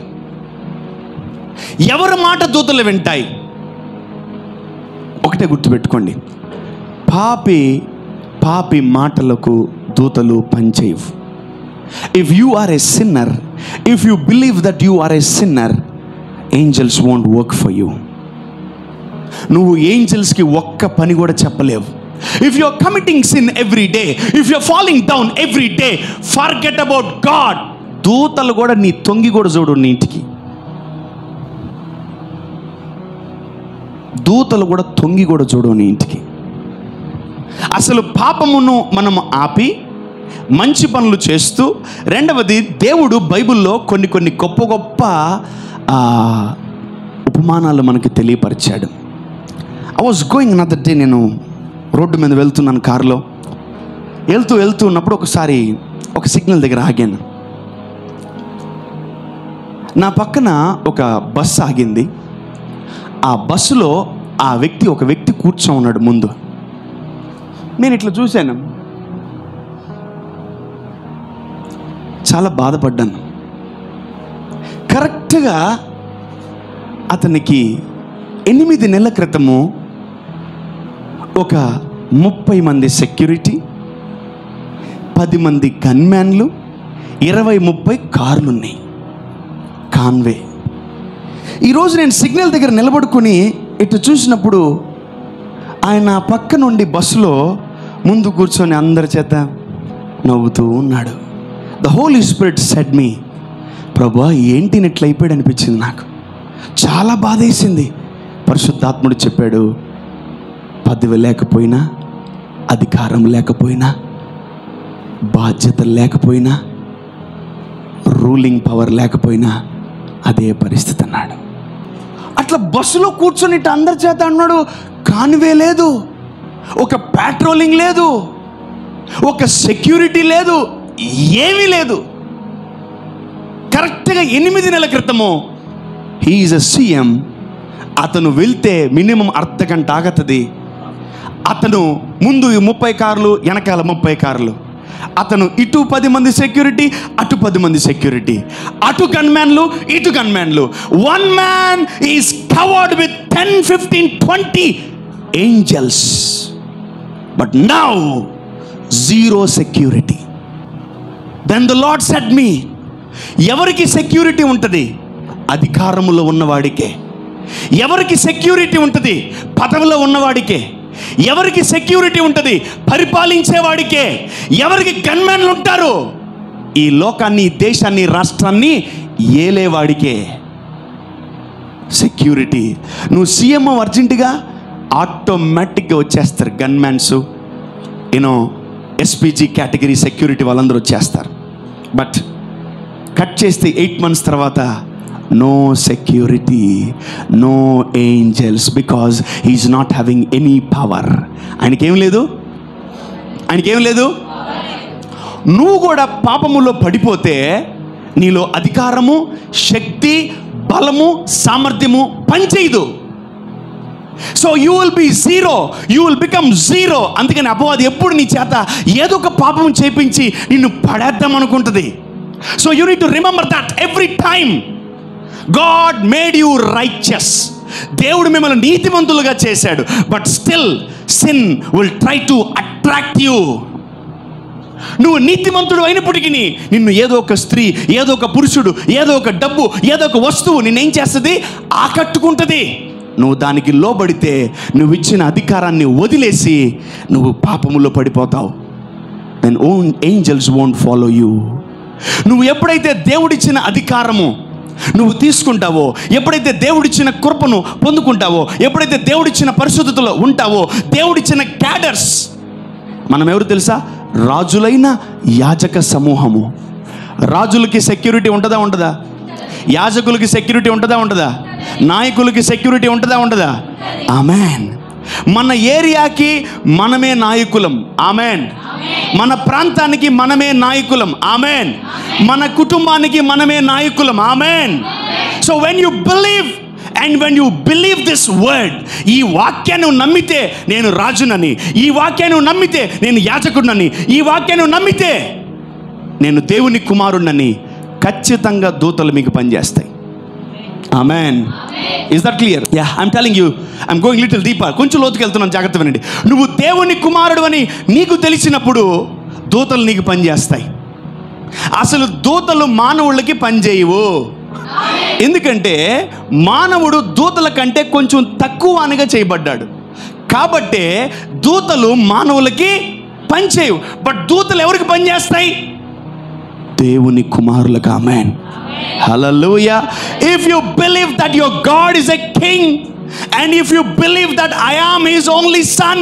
ఎవరి మాట దూతలు వింటాయి ఒకటే గుర్తుపెట్టుకోండి పాపి పాపి మాటలకు దూతలు పనిచేయవు if you are a sinner if you believe that you are a sinner angels won't work for you నువ్వు ఏంజల్స్కి ఒక్క పని కూడా చెప్పలేవు if you are committing sin every day if you falling down every day forget about God దూతలు కూడా నీ తొంగి కూడా చూడు నీ ఇంటికి దూతలు కూడా తొంగి కూడా చూడు నీ ఇంటికి అసలు పాపమును మనం ఆపి మంచి పనులు చేస్తూ రెండవది దేవుడు బైబిల్లో కొన్ని కొన్ని గొప్ప గొప్ప ఆ, ఉపమానాలు మనకి తెలియపరిచాడు I was going another day నేను రోడ్డు మీద వెళ్తున్నాను కారులో వెళ్తూ వెళ్తూ ఉన్నప్పుడు ఒకసారి ఒక సిగ్నల్ దగ్గర ఆగాను నా పక్కన ఒక బస్సు ఆగింది ఆ బస్సులో ఆ వ్యక్తి ఒక వ్యక్తి కూర్చో ఉన్నాడు ముందు నేను ఇట్లా చూశాను చాలా బాధపడ్డాను కరెక్ట్గా అతనికి ఎనిమిది నెలల క్రితము ఒక ముప్పై మంది సెక్యూరిటీ పది మంది గన్మ్యాన్లు ఇరవై ముప్పై కార్లు ఉన్నాయి కాన్వే ఈరోజు నేను సిగ్నల్ దగ్గర నిలబడుకొని ఇటు చూసినప్పుడు ఆయన నా పక్క నుండి బస్సులో ముందు కూర్చొని అందరి చేత నవ్వుతూ ఉన్నాడు the Holy Spirit said me ప్రభా ఏంటి నేను ఇట్లా అయిపోయాడు అనిపించింది నాకు చాలా బాధేసింది పరిశుద్ధాత్ముడు చెప్పాడు పదవి లేకపోయినా అధికారం లేకపోయినా బాధ్యత లేకపోయినా రూలింగ్ పవర్ లేకపోయినా అదే పరిస్థితి అన్నాడు అట్లా బస్సులో కూర్చొని ఇట్ట అందరి చేత అన్నాడు కాన్వే లేదు ఒక పెట్రోలింగ్ లేదు ఒక సెక్యూరిటీ లేదు ఏమీ లేదు కరెక్ట్గా ఎనిమిది నెలల క్రితము హీఈస్ అ సీఎం అతను వెళ్తే మినిమం అర్ధ గంట ఆగతుంది అతను ముందు ఈ ముప్పై కార్లు వెనకాల ముప్పై కార్లు అతను ఇటు పది మంది సెక్యూరిటీ అటు పది మంది సెక్యూరిటీ అటు గన్మ్యాన్లు ఇటు గన్మ్యాన్లు one man is covered with ten fifteen twenty angels but now zero security then the lord said me ఎవరికి సెక్యూరిటీ ఉంటుంది అధికారములో ఉన్నవాడికే ఎవరికి సెక్యూరిటీ ఉంటుంది పదవిలో ఉన్నవాడికే ఎవరికి సెక్యూరిటీ ఉంటుంది పరిపాలించేవాడికే ఎవరికి గన్మెన్లు ఉంటారు ఈ లోకాన్ని ఈ దేశాన్ని ఈ రాష్ట్రాన్ని ఏలేవాడికే సెక్యూరిటీ నువ్వు సీఎం అర్జెంటుగా ఆటోమేటిక్గా వచ్చేస్తారు gunmen you know SPG category security వాళ్ళందరూ వచ్చేస్తారు బట్ కట్ చేస్తే ఎయిట్ మంత్స్ తర్వాత no security no angels because he is not having any power ఆయనకేం లేదు ఆయనకేం లేదు నువ్వు కూడా పాపములో పడిపోతే నీలో అధికారము శక్తి బలము సామర్థ్యము పనిచేయదు so you will be zero you will become zero అందుకని అపవాది ఎప్పుడు నీ చేత ఏదో ఒక పాపం చేపించి నిన్ను పడేద్దాం అనుకుంటుంది so you need to remember that every time God made you righteous దేవుడు మిమ్మల్ని నీతిమంతులుగా చేశాడు but still sin will try to attract you నువ్వు నీతిమంతుడు అయినప్పటికీ నిన్ను ఏదో ఒక స్త్రీ ఏదో ఒక పురుషుడు ఏదో ఒక డబ్బు ఏదో ఒక వస్తువు నిన్నేం చేస్తుంది ఆకట్టుకుంటుంది నువ్వు దానికి లోబడితే నువ్వు ఇచ్చిన అధికారాన్ని వదిలేసి నువ్వు పాపములో పడిపోతావు and own angels won't follow you నువ్వు ఎప్పుడైతే దేవుడిచ్చిన అధికారము నువ్వు తీసుకుంటావో ఎప్పుడైతే దేవుడిచ్చిన కృపను పొందుకుంటావో ఎప్పుడైతే దేవుడిచ్చిన పరిశుద్ధతలో ఉంటావో దేవుడిచ్చిన క్యాడర్స్ మనం ఎవరు తెలుసా రాజులైన యాజక సమూహము రాజులకి సెక్యూరిటీ ఉంటుందా ఉండదా యాజకులకి సెక్యూరిటీ ఉంటుందా ఉండదా నాయకులకి సెక్యూరిటీ ఉంటుందా ఉండదా ఆమెన్ మన ఏరియాకి మనమే నాయకులం ఆమెన్ మన ప్రాంతానికి మనమే నాయకులం ఆమెన్ మన కుటుంబానికి మనమే నాయకులం amen so when you believe and when you believe this word ఈ వాక్యాన్ని నువ్వు నమ్మితే నేను రాజునని ఈ వాక్యాన్ని నువ్వు నమ్మితే నేను యాజకుడినని ఈ వాక్యాన్ని నువ్వు నమ్మితే నేను దేవుని కుమారుణ్ణని ఖచ్చితంగా దూతలు మీకు పనిచేస్తాయి amen is that clear yeah I'm telling you I'm going little deeper కొంచెం లోతుకి వెళ్తున్నాను జాగ్రత్త వినండి నువ్వు దేవుని కుమారుడు అని నీకు తెలిసినప్పుడు దూతలు నీకు పనిచేస్తాయి అసలు దూతలు మానవుళ్ళకి పనిచేయవు ఎందుకంటే మానవుడు దూతల కంటే కొంచెం తక్కువ అనగా చేయబడ్డాడు కాబట్టే దూతలు మానవులకి పనిచేయవు బట్ దూతలు ఎవరికి పనిచేస్తాయి దేవుని కుమారులకు amen hallelujah if you believe that your God is a king and if you believe that I am his only son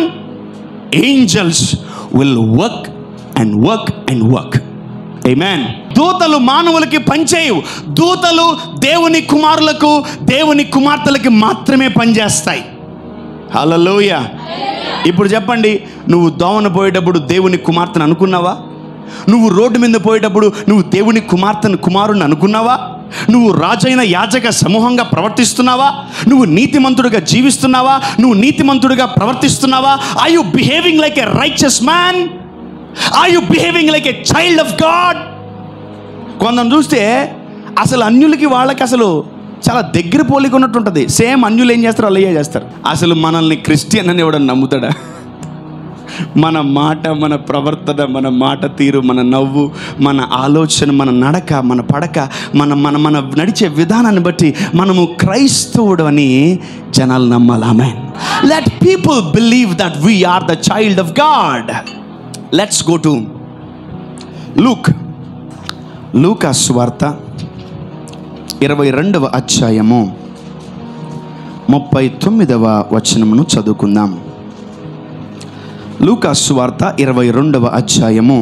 angels will work and work and work Amen. దూతలు మానవులకి పనిచేయవు దూతలు దేవుని కుమారులకు దేవుని కుమార్తెలకి మాత్రమే పనిచేస్తాయి హల్లెలూయ ఇప్పుడు చెప్పండి నువ్వు దోవన పోయేటప్పుడు దేవుని కుమార్తెను అనుకున్నావా నువ్వు రోడ్డు మీద పోయేటప్పుడు నువ్వు దేవుని కుమార్తెను కుమారుని అనుకున్నావా నువ్వు రాజైన యాజక సమూహంగా ప్రవర్తిస్తున్నావా నువ్వు నీతిమంతుడిగా జీవిస్తున్నావా నువ్వు నీతిమంతుడిగా ప్రవర్తిస్తున్నావా I you behaving like a righteous man or you behaving like a child of God కొందరు చూస్తే అసలు అన్యులకి వాళ్ళకి అసలు చాలా దగ్గర పోలిక ఉన్నట్టు ఉంటుంది సేమ్ అన్యులు ఏం చేస్తారు అలాగే చేస్తారు అసలు మనల్ని క్రిస్టియన్ అని ఎవడన్నా నమ్ముతాడా మన మాట మన ప్రవర్తన మన మాట తీరు మన నవ్వు మన ఆలోచన మన నడక మన పడక మన మన మన నడిచే విధానాన్ని బట్టి మనము క్రైస్తవుడు అని జనాలు నమ్మాలి ఆమె let people believe that we're the child of God let's go to Luke Luka స్వార్త ఇరవై రెండవ అధ్యాయము ముప్పై తొమ్మిదవ వచనమును చదువుకుందాం లూకా స్వార్త ఇరవై రెండవ అధ్యాయము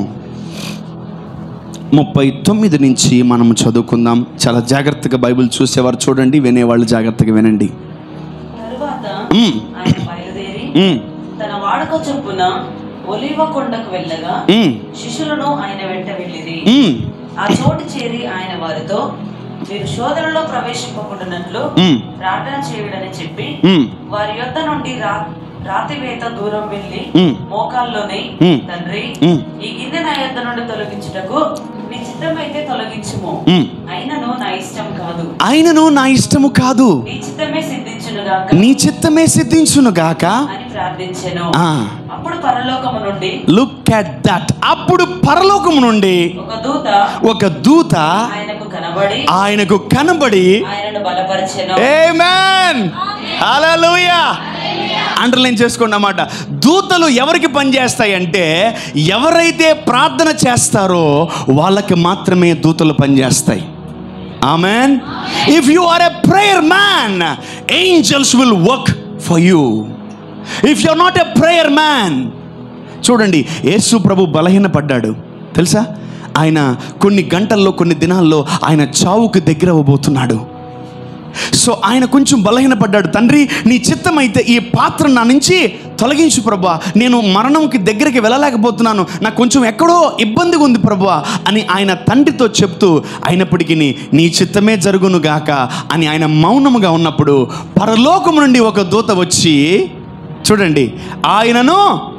ముప్పై తొమ్మిది నుంచి మనం చదువుకుందాం చాలా జాగ్రత్తగా బైబిల్ చూసేవారు చూడండి వినేవాళ్ళు జాగ్రత్తగా వినండి తరువాత మ్మ్. ఆయన బయలుదేరి మ్మ్. తన వాడక చొప్పున ఒలివ కొండకు వెళ్ళగా మ్మ్. శిష్యులను ఆయన వెంట వెళ్ళిరి మ్మ్. ఆ చోటు చేరి ఆయన వారితో మీరు శోధనలో ప్రవేశింపకుండానట్లు మ్మ్. ప్రార్థన చేయుడని చెప్పి మ్మ్. వారి యొద్ద నుండి రా రాతివేత దూరం వెళ్ళి మ్మ్. మోకాల్లోనే మ్మ్. తండ్రి మ్మ్. ఈ గిన్నె నా యొద్ద నుండి తొలగించుటకు నీ చిత్తమైతే తొలగించుము మ్మ్. అయినను నా ఇష్టం కాదు ఆయనను నా ఇష్టము కాదు నీ చిత్తమే సిద్ధించునుగాక నీ చిత్తమే సిద్ధించును గాక అని ప్రార్థించెను ఆ అప్పుడు పరలోకము నుండి లుక్ అట్ దట్ అప్పుడు పరలోకము నుండి ఒక దూత ఒక దూత ఆయనకు కనబడి ఆయనకు కనబడి ఆయనను బలపరిచెను ఆమేన్ హల్లెలూయా అండర్లైన్ చేసుకోండి అన్నమాట దూతలు ఎవరికి పనిచేస్తాయంటే ఎవరైతే ప్రార్థన చేస్తారో వాళ్ళకి మాత్రమే దూతలు పనిచేస్తాయి amen if you are a prayer man angels will work for you if you are not a prayer man చూడండి యేసు ప్రభు బలహీనపడ్డాడు తెలుసా ఆయన కొన్ని గంటల్లో కొన్ని దినాల్లో ఆయన చావుకు దగ్గర అవ్వబోతున్నాడు సో ఆయన కొంచెం బలహీనపడ్డాడు తండ్రి నీ చిత్తమైతే ఈ పాత్ర నా నుంచి తొలగించు ప్రభా నేను మరణంకి దగ్గరికి వెళ్ళలేకపోతున్నాను నాకు కొంచెం ఎక్కడో ఇబ్బందిగా ఉంది ప్రభా అని ఆయన తండ్రితో చెప్తూ అయినప్పటికీ నీ చిత్తమే జరుగును గాక అని ఆయన మౌనముగా ఉన్నప్పుడు పరలోకము నుండి ఒక దూత వచ్చి చూడండి ఆయనను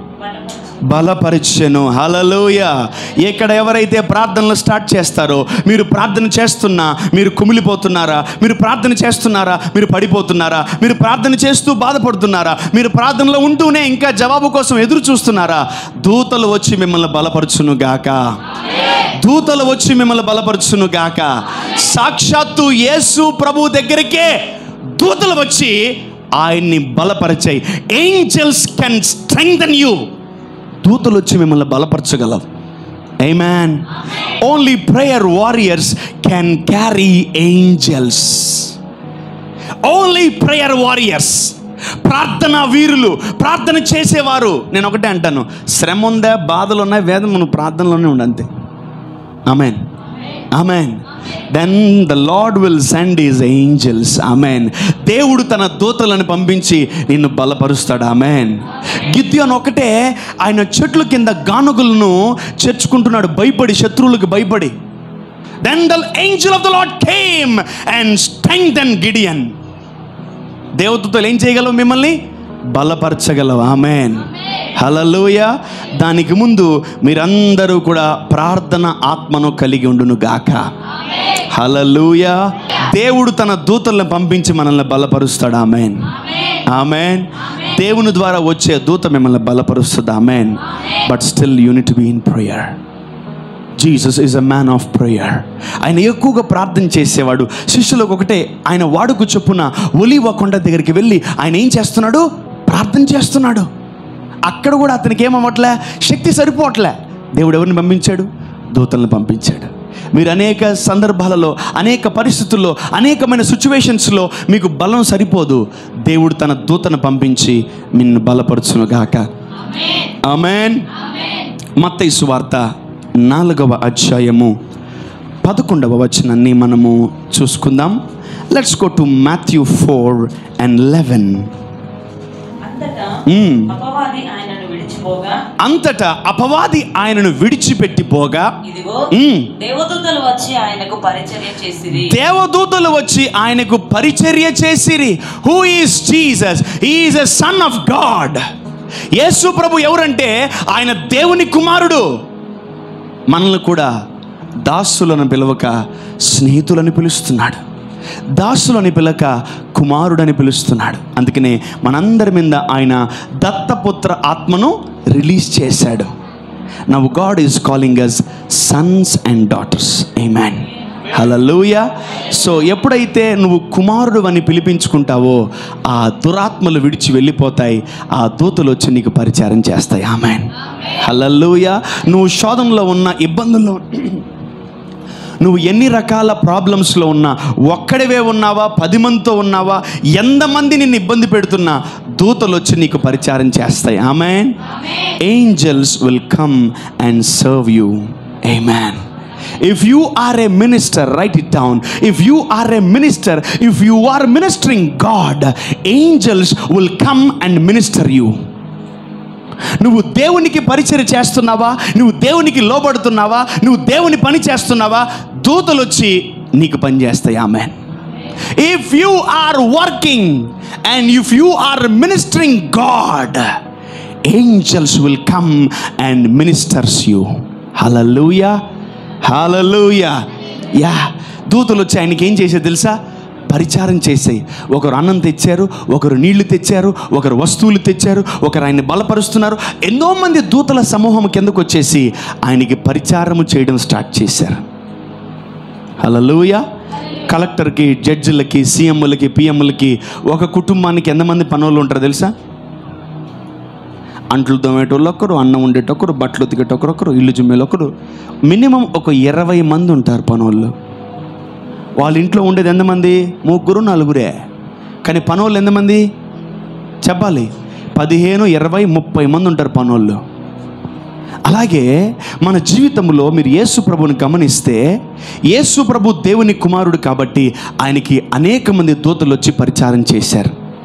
బలపరిచెను హలలోయ ఇక్కడ ఎవరైతే ప్రార్థనలు స్టార్ట్ చేస్తారో మీరు ప్రార్థన చేస్తున్నా మీరు కుమిలిపోతున్నారా మీరు ప్రార్థన చేస్తున్నారా మీరు పడిపోతున్నారా మీరు ప్రార్థన చేస్తూ బాధపడుతున్నారా మీరు ప్రార్థనలో ఉంటూనే ఇంకా జవాబు కోసం ఎదురు చూస్తున్నారా దూతలు వచ్చి మిమ్మల్ని బలపరచును గాక దూతలు వచ్చి మిమ్మల్ని బలపరచును గాక సాక్షాత్తు యేసు ప్రభు దగ్గరికే దూతలు వచ్చి ఆయన్ని బలపరిచాయి ఏంజల్స్ కెన్ స్ట్రెంగ్థన్ యూ దూతలు వచ్చి మిమ్మల్ని బలపరచగలవు Amen. Only prayer warriors can carry angels only prayer warriors ప్రార్థన వీరులు ప్రార్థన చేసేవారు నేను ఒకటే అంటాను శ్రమ ఉందా బాధలు ఉన్నాయి వేదం నువ్వు ప్రార్థనలోనే ఉండు అంతే amen amen then the lord will send his angels amen దేవుడు తన దూతలను పంపించి నిన్ను బలపరుస్తాడు అమెన్ గిద్యోన్ ఒకటే ఆయన చెట్ల కింద గానుగులను చేర్చుకుంటున్నాడు భయపడి శత్రువులకు భయపడి then the angel of the lord came and strength then Gideon దేవతలు ఏం చేయగలవు మిమ్మల్ని బలపరచగలవు ఆమెన్ హలలోయ దానికి ముందు మీరందరూ కూడా ప్రార్థన ఆత్మను కలిగి ఉండును గాక హలలుయ దేవుడు తన దూతలను పంపించి మనల్ని బలపరుస్తాడు ఆమెన్ ఆమెన్ దేవుని ద్వారా వచ్చే దూత మిమ్మల్ని బలపరుస్తుంది amen but still you need be in prayer Jesus is a man of prayer ఆయన ఎక్కువగా ప్రార్థన చేసేవాడు శిష్యులకు ఒకటే ఆయన వాడుకు చొప్పున ఒలివ కొండ దగ్గరికి వెళ్ళి ఆయన ఏం చేస్తున్నాడు ప్రార్థన చేస్తున్నాడు అక్కడ కూడా అతనికి ఏమవ్వట్లే శక్తి సరిపోవట్లే దేవుడు ఎవరిని పంపించాడు దూతలను పంపించాడు మీరు అనేక సందర్భాలలో అనేక పరిస్థితుల్లో అనేకమైన సిచ్యువేషన్స్లో మీకు బలం సరిపోదు దేవుడు తన దూతను పంపించి నిన్ను బలపరచును గాక ఆమెన్ మత్తయి సువార్త నాలుగవ అధ్యాయము పదకొండవ వచనాన్ని మనము చూసుకుందాం let's go to Matthew four and eleven అంతటా మ్మ్. అపవాది ఆయనను విడిచిపోగా అంతటా అపవాది ఆయనను విడిచిపెట్టిపోగా ఇదిగో మ్మ్. దేవదూతలు వచ్చి ఆయనకు పరిచర్య చేసిరి దేవదూతలు వచ్చి ఆయనకు పరిచర్య చేసిరి who is Jesus is a son of God Yesu ప్రభు ఎవరంటే ఆయన దేవుని కుమారుడు మనల్ని కూడా దాసులను పిలవక స్నేహితులని పిలుస్తున్నాడు దాసులని పిలక కుమారుడని పిలుస్తున్నాడు అందుకనే మనందరి మీద ఆయన దత్తపుత్ర ఆత్మను రిలీజ్ చేశాడు now God is calling us sons and daughters amen hallelujah so ఎప్పుడైతే నువ్వు కుమారుడు అని పిలిపించుకుంటావో ఆ దురాత్మలు విడిచి వెళ్ళిపోతాయి ఆ దూతలు వచ్చి నీకు పరిచారం చేస్తాయి ఆమెన్ హలలుయ నువ్వు శోధనలో ఉన్న ఇబ్బందుల్లో నువ్వు ఎన్ని రకాల ప్రాబ్లమ్స్లో ఉన్నా ఒక్కడివే ఉన్నావా పది మందితో ఉన్నావా ఎంతమంది నిన్ను ఇబ్బంది పెడుతున్నా దూతలు వచ్చి నీకు పరిచారం చేస్తాయి amen angels will come and serve you amen if you are a minister write it down if you are a minister if you are ministering God angels will come and minister you నువ్వు దేవునికి పరిచయం చేస్తున్నావా నువ్వు దేవునికి లోబడుతున్నావా నువ్వు దేవుని పని చేస్తున్నావా దూతలు వచ్చి నీకు పని చేస్తాయి amen if you are working and if you are ministering God angels will come and ministers you hallelujah hallelujah యా దూతలు వచ్చి ఆయనకి ఏం చేసేది తెలుసా పరిచారం చేసాయి ఒకరు అన్నం తెచ్చారు ఒకరు నీళ్లు తెచ్చారు ఒకరు వస్తువులు తెచ్చారు ఒకరు ఆయన్ని బలపరుస్తున్నారు ఎన్నో మంది దూతల సమూహం కిందకు వచ్చేసి ఆయనకి పరిచారము చేయడం స్టార్ట్ చేశారు హలలుయ కలెక్టర్కి జడ్జిలకి సీఎంలకి పిఎంలకి ఒక కుటుంబానికి ఎంతమంది పనులు ఉంటారు తెలుసా అంట్లు తోమేటోళ్ళు ఒకరు అన్నం ఉండేటొకరు బట్టలు ఉతికేటొకరు ఒకరు ఇల్లు జుమ్మేలు ఒకరు మినిమం ఒక ఇరవై మంది ఉంటారు పనోళ్ళు వాళ్ళ ఇంట్లో ఉండేది ఎంతమంది ముగ్గురు నలుగురే కానీ పనోళ్ళు ఎంతమంది చెప్పాలి పదిహేను ఇరవై ముప్పై మంది ఉంటారు పనోళ్ళు అలాగే మన జీవితంలో మీరు యేసు ప్రభుని గమనిస్తే యేసు ప్రభు దేవుని కుమారుడు కాబట్టి ఆయనకి అనేక మంది దూతలు వచ్చి పరిచారం చేశారు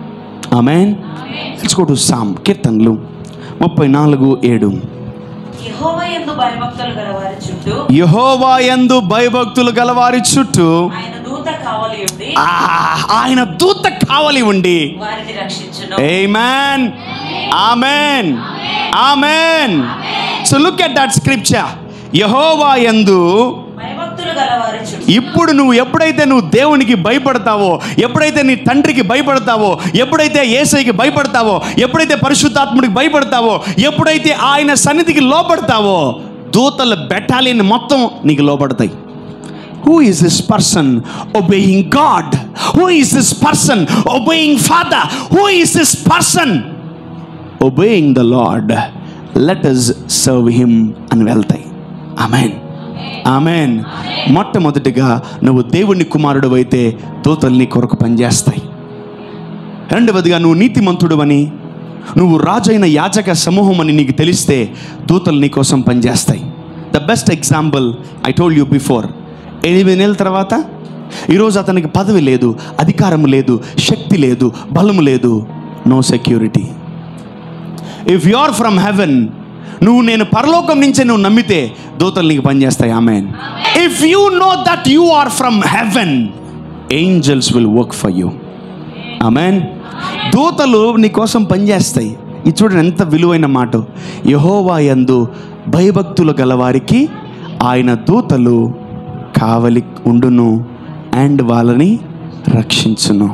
ఆమెన్ తెలుసుకోటు సామ్ కీర్తనలు ముప్పై నాలుగు ఏడు యెహోవా యందు భయభక్తులు గలవారి చుట్టూ యహోవా యందు భయభక్తులు గలవారి చుట్టూ ఆయన దూత కావలి ఉండి ఆ, ఆయన దూత కావలి ఉండి వారిని రక్షించును Amen. Amen. Amen. So look at that scripture. యహోవా యందు భయభక్తులు గలవారి చుట్టూ ఇప్పుడు నువ్వు ఎప్పుడైతే నువ్వు దేవునికి భయపడతావో ఎప్పుడైతే నీ తండ్రికి భయపడతావో ఎప్పుడైతే ఏసైకి భయపడతావో ఎప్పుడైతే పరిశుద్ధాత్ముడికి భయపడతావో ఎప్పుడైతే ఆయన సన్నిధికి లోపడతావో దూతల బెటాలియన్ మొత్తం నీకు లోపడతాయి who is this person obeying God who is this person obeying father who is this person obeying the lord let us serve him అని వెళ్తాయి ఆమెన్ ఆమెన్ మొట్టమొదటిగా నువ్వు దేవుని కుమారుడు అయితే దూతలు నీ కొరకు పనిచేస్తాయి రెండవదిగా నువ్వు నీతిమంతుడు అని నువ్వు రాజైన యాజక సమూహం అని నీకు తెలిస్తే దూతలు నీ కోసం పనిచేస్తాయి the best example I told you before ఎనిమిది నెలల తర్వాత ఈరోజు అతనికి పదవి లేదు అధికారం లేదు శక్తి లేదు బలము లేదు no security if you are from heaven నువ్వు నేను పరలోకం నుంచే నువ్వు నమ్మితే దూతలు నీకు పనిచేస్తాయి amen if you know that you are from heaven angels will work for you amen దూతలు నీ కోసం పనిచేస్తాయి ఇది చూడండి ఎంత విలువైన మాట యహోవా యందు భయభక్తులు గలవారికి ఆయన దూతలు కావలి ఉండును అండ్ వాళ్ళని రక్షించును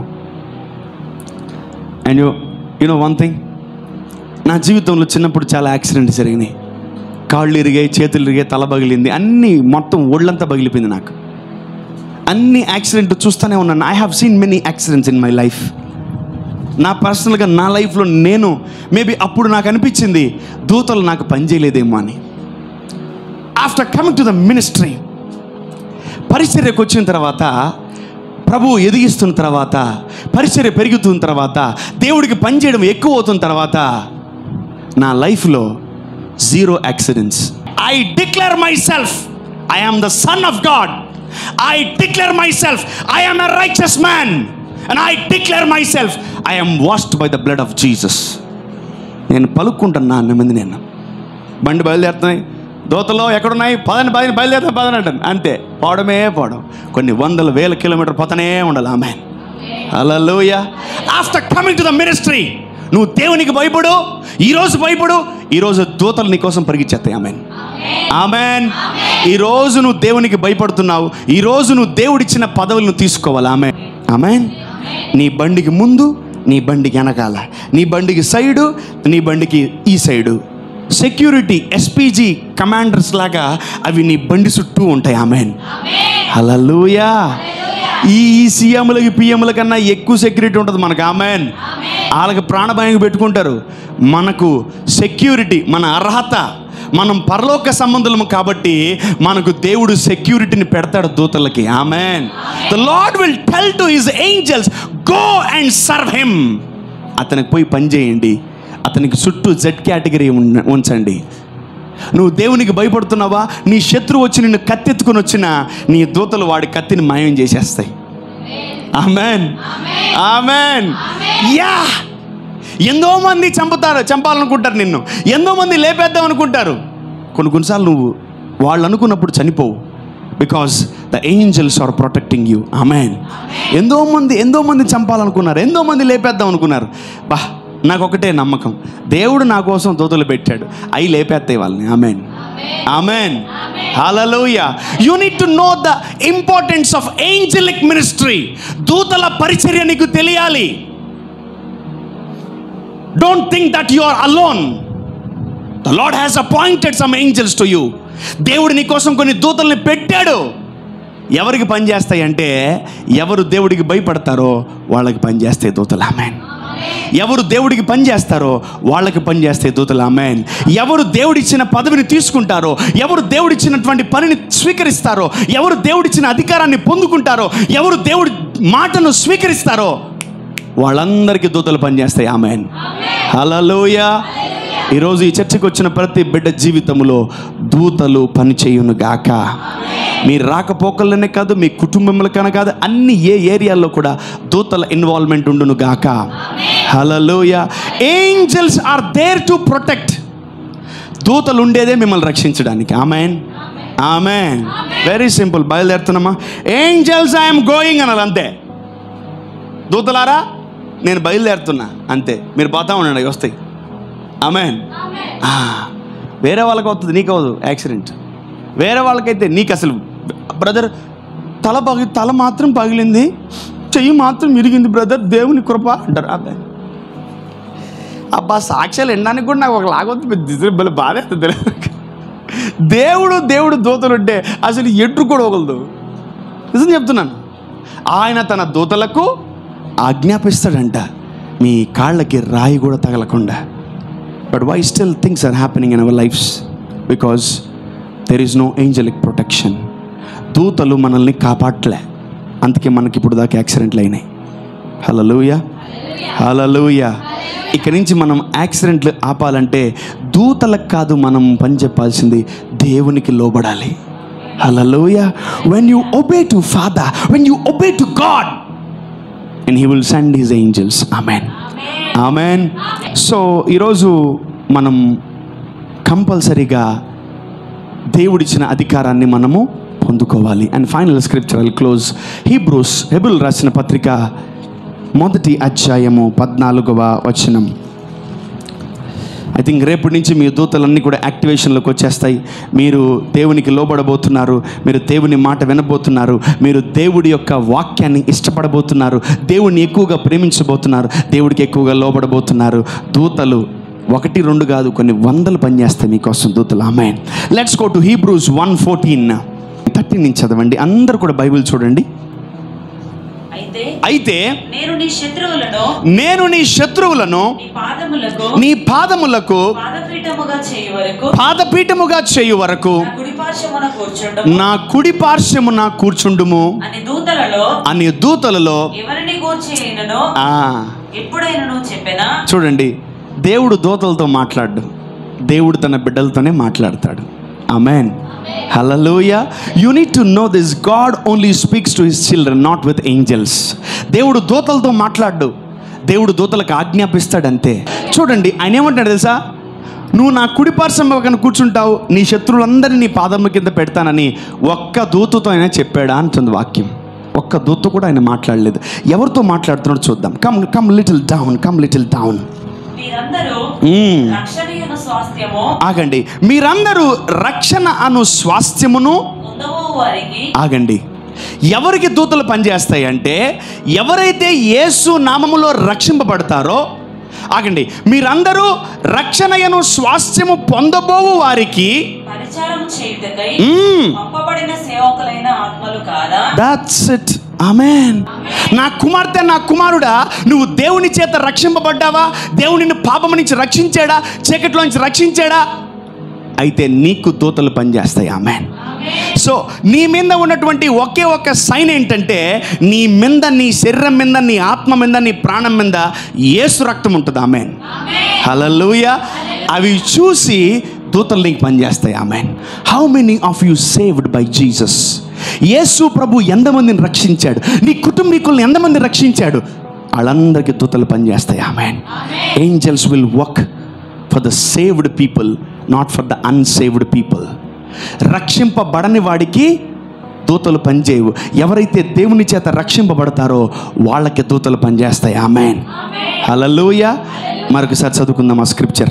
and you you know one thing నా జీవితంలో చిన్నప్పుడు చాలా యాక్సిడెంట్స్ జరిగినాయి కాళ్ళు ఇరిగాయి చేతులు ఇరిగాయి తల పగిలింది అన్నీ మొత్తం ఒళ్ళంతా పగిలిపోయింది నాకు అన్ని యాక్సిడెంట్ చూస్తూనే ఉన్నాను I have seen many accidents in my life నా పర్సనల్గా నా లైఫ్లో నేను మేబీ అప్పుడు నాకు అనిపించింది దూతలు నాకు పనిచేయలేదేమో అని after coming to the ministry పరిచర్యకు వచ్చిన తర్వాత ప్రభు ఎదిగిస్తున్న తర్వాత పరిచర్య పెరుగుతున్న తర్వాత దేవుడికి పనిచేయడం ఎక్కువ అవుతున్న తర్వాత నా లైఫ్లో zero accidents I declare myself I am the son of God I declare myself I am a righteous man and I declare myself I am washed by the blood of Jesus నేను పలుక్కుంటున్నా అన్న మంది నేను బండి బయలుదేరుతున్నాయి దోతలో ఎక్కడున్నాయి పదని పదని బయలుదేరుతా పదని అంటాను అంతే పోవడమే పోవడం కొన్ని వందల వేల కిలోమీటర్ పోతనే ఉండాలి amen hallelujah after coming to the ministry నువ్వు దేవునికి భయపడు ఈరోజు భయపడు ఈరోజు దూతలు నీ కోసం పరిగెచ్చేస్తాయి ఆమెన్ ఆమెన్ ఈరోజు నువ్వు దేవునికి భయపడుతున్నావు ఈరోజు నువ్వు దేవుడిచ్చిన పదవులను తీసుకోవాలి ఆమె ఆమెన్ నీ బండికి ముందు నీ బండికి వెనకాల నీ బండికి సైడు నీ బండికి ఈ సైడు సెక్యూరిటీ ఎస్పీజీ కమాండర్స్ లాగా అవి నీ బండి చుట్టూ ఉంటాయి ఆమెన్ హలలుయా ఈ సీఎంలకి పిఎంల కన్నా ఎక్కువ సెక్యూరిటీ ఉంటుంది మనకు ఆమెన్ వాళ్ళకి ప్రాణభయం పెట్టుకుంటారు మనకు సెక్యూరిటీ మన అర్హత మనం పరలోక సంబంధులము కాబట్టి మనకు దేవుడు సెక్యూరిటీని పెడతాడు దూతలకి amen the lord will tell to his angels go and serve him అతనికి పోయి పని చేయండి అతనికి చుట్టూ జెడ్ కేటగిరీ ఉన్న- ఉంచండి నువ్వు దేవునికి భయపడుతున్నావా నీ శత్రువు వచ్చి నిన్ను కత్తెత్తుకుని వచ్చినా నీ దూతలు వాడి కత్తిని మాయం చేసేస్తాయి ఆమెన్ ఆమెన్ యా ఎంతో మంది చంపుతారు చంపాలనుకుంటారు నిన్ను ఎంతో మంది లేపేద్దాం అనుకుంటారు కొన్ని కొన్నిసార్లు నువ్వు వాళ్ళు అనుకున్నప్పుడు చనిపోవు because the angels are protecting you amen ఎంతో మంది ఎంతో మంది చంపాలనుకున్నారు ఎంతో మంది లేపేద్దాం అనుకున్నారు బా నాకు ఒకటే నమ్మకం దేవుడు నా కోసం దూతలు పెట్టాడు అవి లేపేస్తాయి వాళ్ళని amen amen hallelujah you need to know the importance of angelic ministry దూతల పరిచర్య నీకు తెలియాలి don't think that you are alone the lord has appointed some angels to you దేవుడు నీ కోసం కొన్ని దూతల్ని పెట్టాడు ఎవరికి పనిచేస్తాయి అంటే ఎవరు దేవుడికి భయపడతారో వాళ్ళకి పనిచేస్తాయి దూతలు ఆమెన్ ఎవరు దేవుడికి పని చేస్తారో వాళ్ళకి పని చేస్తే దూతలు ఆమెన్ ఎవరు దేవుడిచ్చిన పదవిని తీసుకుంటారో ఎవరు దేవుడిచ్చినటువంటి పనిని స్వీకరిస్తారో ఎవరు దేవుడిచ్చిన అధికారాన్ని పొందుకుంటారో ఎవరు దేవుడి మాటను స్వీకరిస్తారో వాళ్ళందరికీ దూతలు పనిచేస్తాయి ఆమెన్ హలలోయ ఈరోజు ఈ చర్చకు వచ్చిన ప్రతి బిడ్డ జీవితంలో దూతలు పని చేయును గాక మీ రాకపోకల్లోనే కాదు మీ కుటుంబంలోకనే కాదు అన్ని ఏ ఏరియాల్లో కూడా దూతల ఇన్వాల్వ్మెంట్ ఉండును గాక hallelujah angels are there to protect దూతలు ఉండేదే మిమ్మల్ని రక్షించడానికి ఆమెన్ ఆమెన్ వెరీ సింపుల్ బయలుదేరుతున్నామా ఏంజల్స్ ఐఎమ్ గోయింగ్ అనాలి అంతే దూతలారా నేను బయలుదేరుతున్నా అంతే మీరు పోతా ఉండండి అవి వస్తాయి ఆమెన్ వేరే వాళ్ళకి అవుతుంది నీకు అవ్వదు యాక్సిడెంట్ వేరే వాళ్ళకైతే నీకు అసలు బ్రదర్ తల పగి తల మాత్రం పగిలింది చెయ్యి మాత్రం ఇరిగింది బ్రదర్ దేవుని కృప అంటారు అబ్బాయి అబ్బా సాక్ష్యాలు వినడానికి కూడా నాకు ఒక లాగొద్దు భలే బాధ తెలియదు దేవుడు దేవుడు దూతలు ఉంటే అసలు ఎడ్రు కూడా ఒకలదు నిజం చెప్తున్నాను ఆయన తన దూతలకు ఆజ్ఞాపిస్తాడంట మీ కాళ్ళకి రాయి కూడా తగలకుండా but why still things are happening in our lives because there is no angelic protection దూతలు మనల్ని కాపాడలే అందుకే మనకి ఇప్పుడు దాకా యాక్సిడెంట్లు అయినాయి హలలుయ హలలుయ ఇక్కడి నుంచి మనం యాక్సిడెంట్లు ఆపాలంటే దూతలకు కాదు మనం పని చెప్పాల్సింది దేవునికి లోబడాలి hallelujah when you obey to father when you obey to God and he will send his angels amen amen so ఈరోజు మనం కంపల్సరీగా దేవుడిచ్చిన అధికారాన్ని మనము పొందుకోవాలి and final scriptural close Hebrews హెబుల్ రాసిన పత్రిక మొదటి అధ్యాయము పద్నాలుగవ వచనం ఐ థింక్ రేపటి నుంచి మీ దూతలన్నీ కూడా యాక్టివేషన్లోకి వచ్చేస్తాయి మీరు దేవునికి లోబడబోతున్నారు మీరు దేవుని మాట వినబోతున్నారు మీరు దేవుడి యొక్క వాక్యాన్ని ఇష్టపడబోతున్నారు దేవుడిని ఎక్కువగా ప్రేమించబోతున్నారు దేవుడికి ఎక్కువగా లోబడబోతున్నారు దూతలు ఒకటి రెండు కాదు కొన్ని వందలు పనిచేస్తాయి మీకోసం దూతలు amen let's go to Hebrews one fourteen thirteen నుంచి చదవండి అందరు కూడా బైబిల్ చూడండి అయితే అయితే నేను నీ శత్రువులను నేను నీ శత్రువులను నీ పాదములకు నీ పాదములకు పాదపీఠముగా చేయు వరకు పాదపీఠముగా చేయు వరకు నా కుడి పార్శ్వమున కూర్చుండము నా కుడి పార్శ్వమున కూర్చుండుము అని దూతలలో అని దూతలలో ఎవరిని కూర్చేయనను ఆ, ఎప్పుడైనను చెప్పినా చూడండి దేవుడు దూతలతో మాట్లాడు దేవుడు తన బిడ్డలతోనే మాట్లాడతాడు amen hallelujah you need to know this God only speaks to his children not with angels దేవుడు దూతలతో మాట్లాడు దేవుడు దూతలకు ఆజ్ఞాపిస్తాడు అంతే చూడండి ఆయన ఏమంటాడు తెలుసా నువ్వు నా కుడి పార్శ్వం పక్కన కూర్చుంటావు నీ శత్రువులందరినీ నీ పాదముల కింద పెడతానని ఒక్క దూతతో ఆయన చెప్పాడా అంటుంది వాక్యం ఒక్క దూత కూడా ఆయన మాట్లాడలేదు ఎవరితో మాట్లాడుతున్నాడో చూద్దాం come come little down come little down మీరందరూ మ్మ్. రక్షణీయుల స్వాస్థ్యము ఆగండి మీరందరూ రక్షణ అను స్వాస్థ్యమును పొందవు వారికి ఆగండి ఎవరికి దూతలు పనిచేస్తాయి అంటే ఎవరైతే యేసు నామములో రక్షింపబడతారో ఆగండి మీరందరూ రక్షణయను స్వాస్థ్యము పొందబోవు వారికి పరిచారం చేయుటకై మ్మ్. పంపబడిన సేవకులైన ఆత్మలు కాదా దాట్స్ ఇట్ ఆమెన్ నా కుమార్తె నా కుమారుడా నువ్వు దేవుని చేత రక్షింపబడ్డావా దేవుని నిన్ను పాపం నుంచి రక్షించాడా చీకట్లో నుంచి రక్షించాడా అయితే నీకు దూతలు పనిచేస్తాయి ఆమెన్ సో నీ మీద ఉన్నటువంటి ఒకే ఒక్క సైన్ ఏంటంటే నీ మీద నీ శరీరం మీద నీ ఆత్మ మీద నీ ప్రాణం మీద ఏసు రక్తం ఉంటుంది ఆమెన్ హలలుయ అవి చూసి దూతలు నీకు పనిచేస్తాయి amen how many of you saved by Jesus Yesu ప్రభు ఎంతమందిని రక్షించాడు నీ కుటుంబీకుల్ని ఎంతమంది రక్షించాడు వాళ్ళందరికీ దూతలు పనిచేస్తాయి amen angels will work for the saved people not for the unsaved people రక్షింపబడని వాడికి దూతలు పనిచేయవు ఎవరైతే దేవుని చేత రక్షింపబడతారో వాళ్ళకి దూతలు పనిచేస్తాయి ఆమెన్ హలలోయ మరొకసారి చదువుకుందాం ఆ స్క్రిప్చర్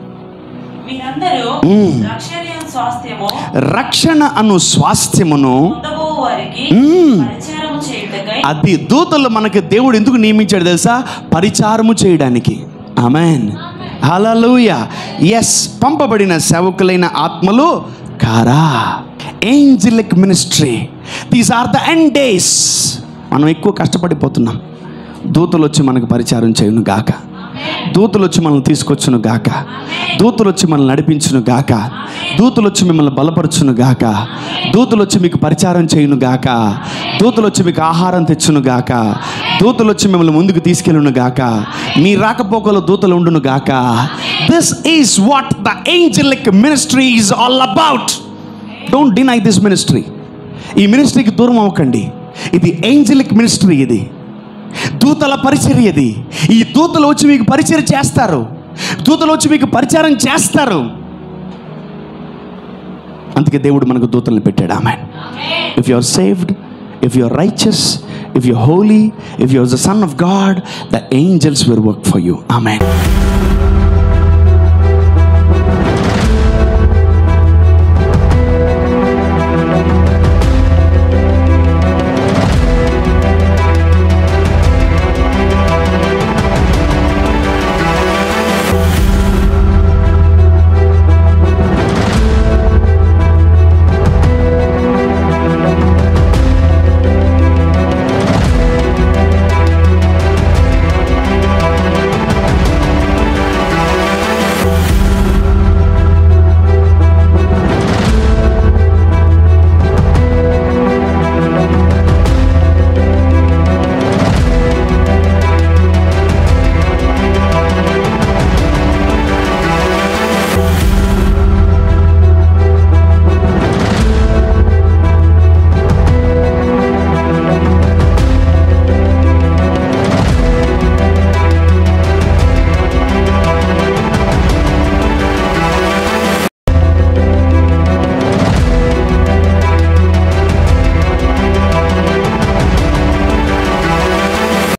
మీరందరూ మ్మ్. రక్షణీయ స్వాస్థ్యము రక్షణ అను స్వాస్థ్యమును పొందబో వారికి మ్మ్. పరిచారము చేయుటకై అది దూతలు మనకి దేవుడు ఎందుకు నియమించాడు తెలుసా పరిచారము చేయడానికి ఆమెన్ హలలుయ ఎస్ పంపబడిన సేవకులైన ఆత్మలు కారా angelic ministry these are the end days మనం ఎక్కువ కష్టపడిపోతున్నాం దూతలు వచ్చి మనకు పరిచారం చేయును గాక దూతలు వచ్చి మనల్ని తీసుకొచ్చును గాక దూతలు వచ్చి మనల్ని నడిపించును గాక దూతలు వచ్చి మిమ్మల్ని బలపరచును గాక దూతలు వచ్చి మీకు పరిచారం చేయును గాక దూతలు వచ్చి మీకు ఆహారం తెచ్చును గాక దూతలు వచ్చి మిమ్మల్ని ముందుకు తీసుకెళ్ళును గాక మీ రాకపోకలో దూతలు ఉండును గాక this is what the angelic ministry is all about don't deny this ministry ఈ మినిస్ట్రీకి దూరం అవ్వకండి ఇది ఏంజలిక్ మినిస్ట్రీ ఇది దూతల పరిచర్యది ఈ దూతలు వచ్చి మీకు పరిచయం చేస్తారు దూతలు వచ్చి మీకు పరిచారం చేస్తారు అందుకే దేవుడు మనకు దూతలను పెట్టాడు amen if you are saved if you are righteous if you holy if you are the son of God the angels will work for you ఆమె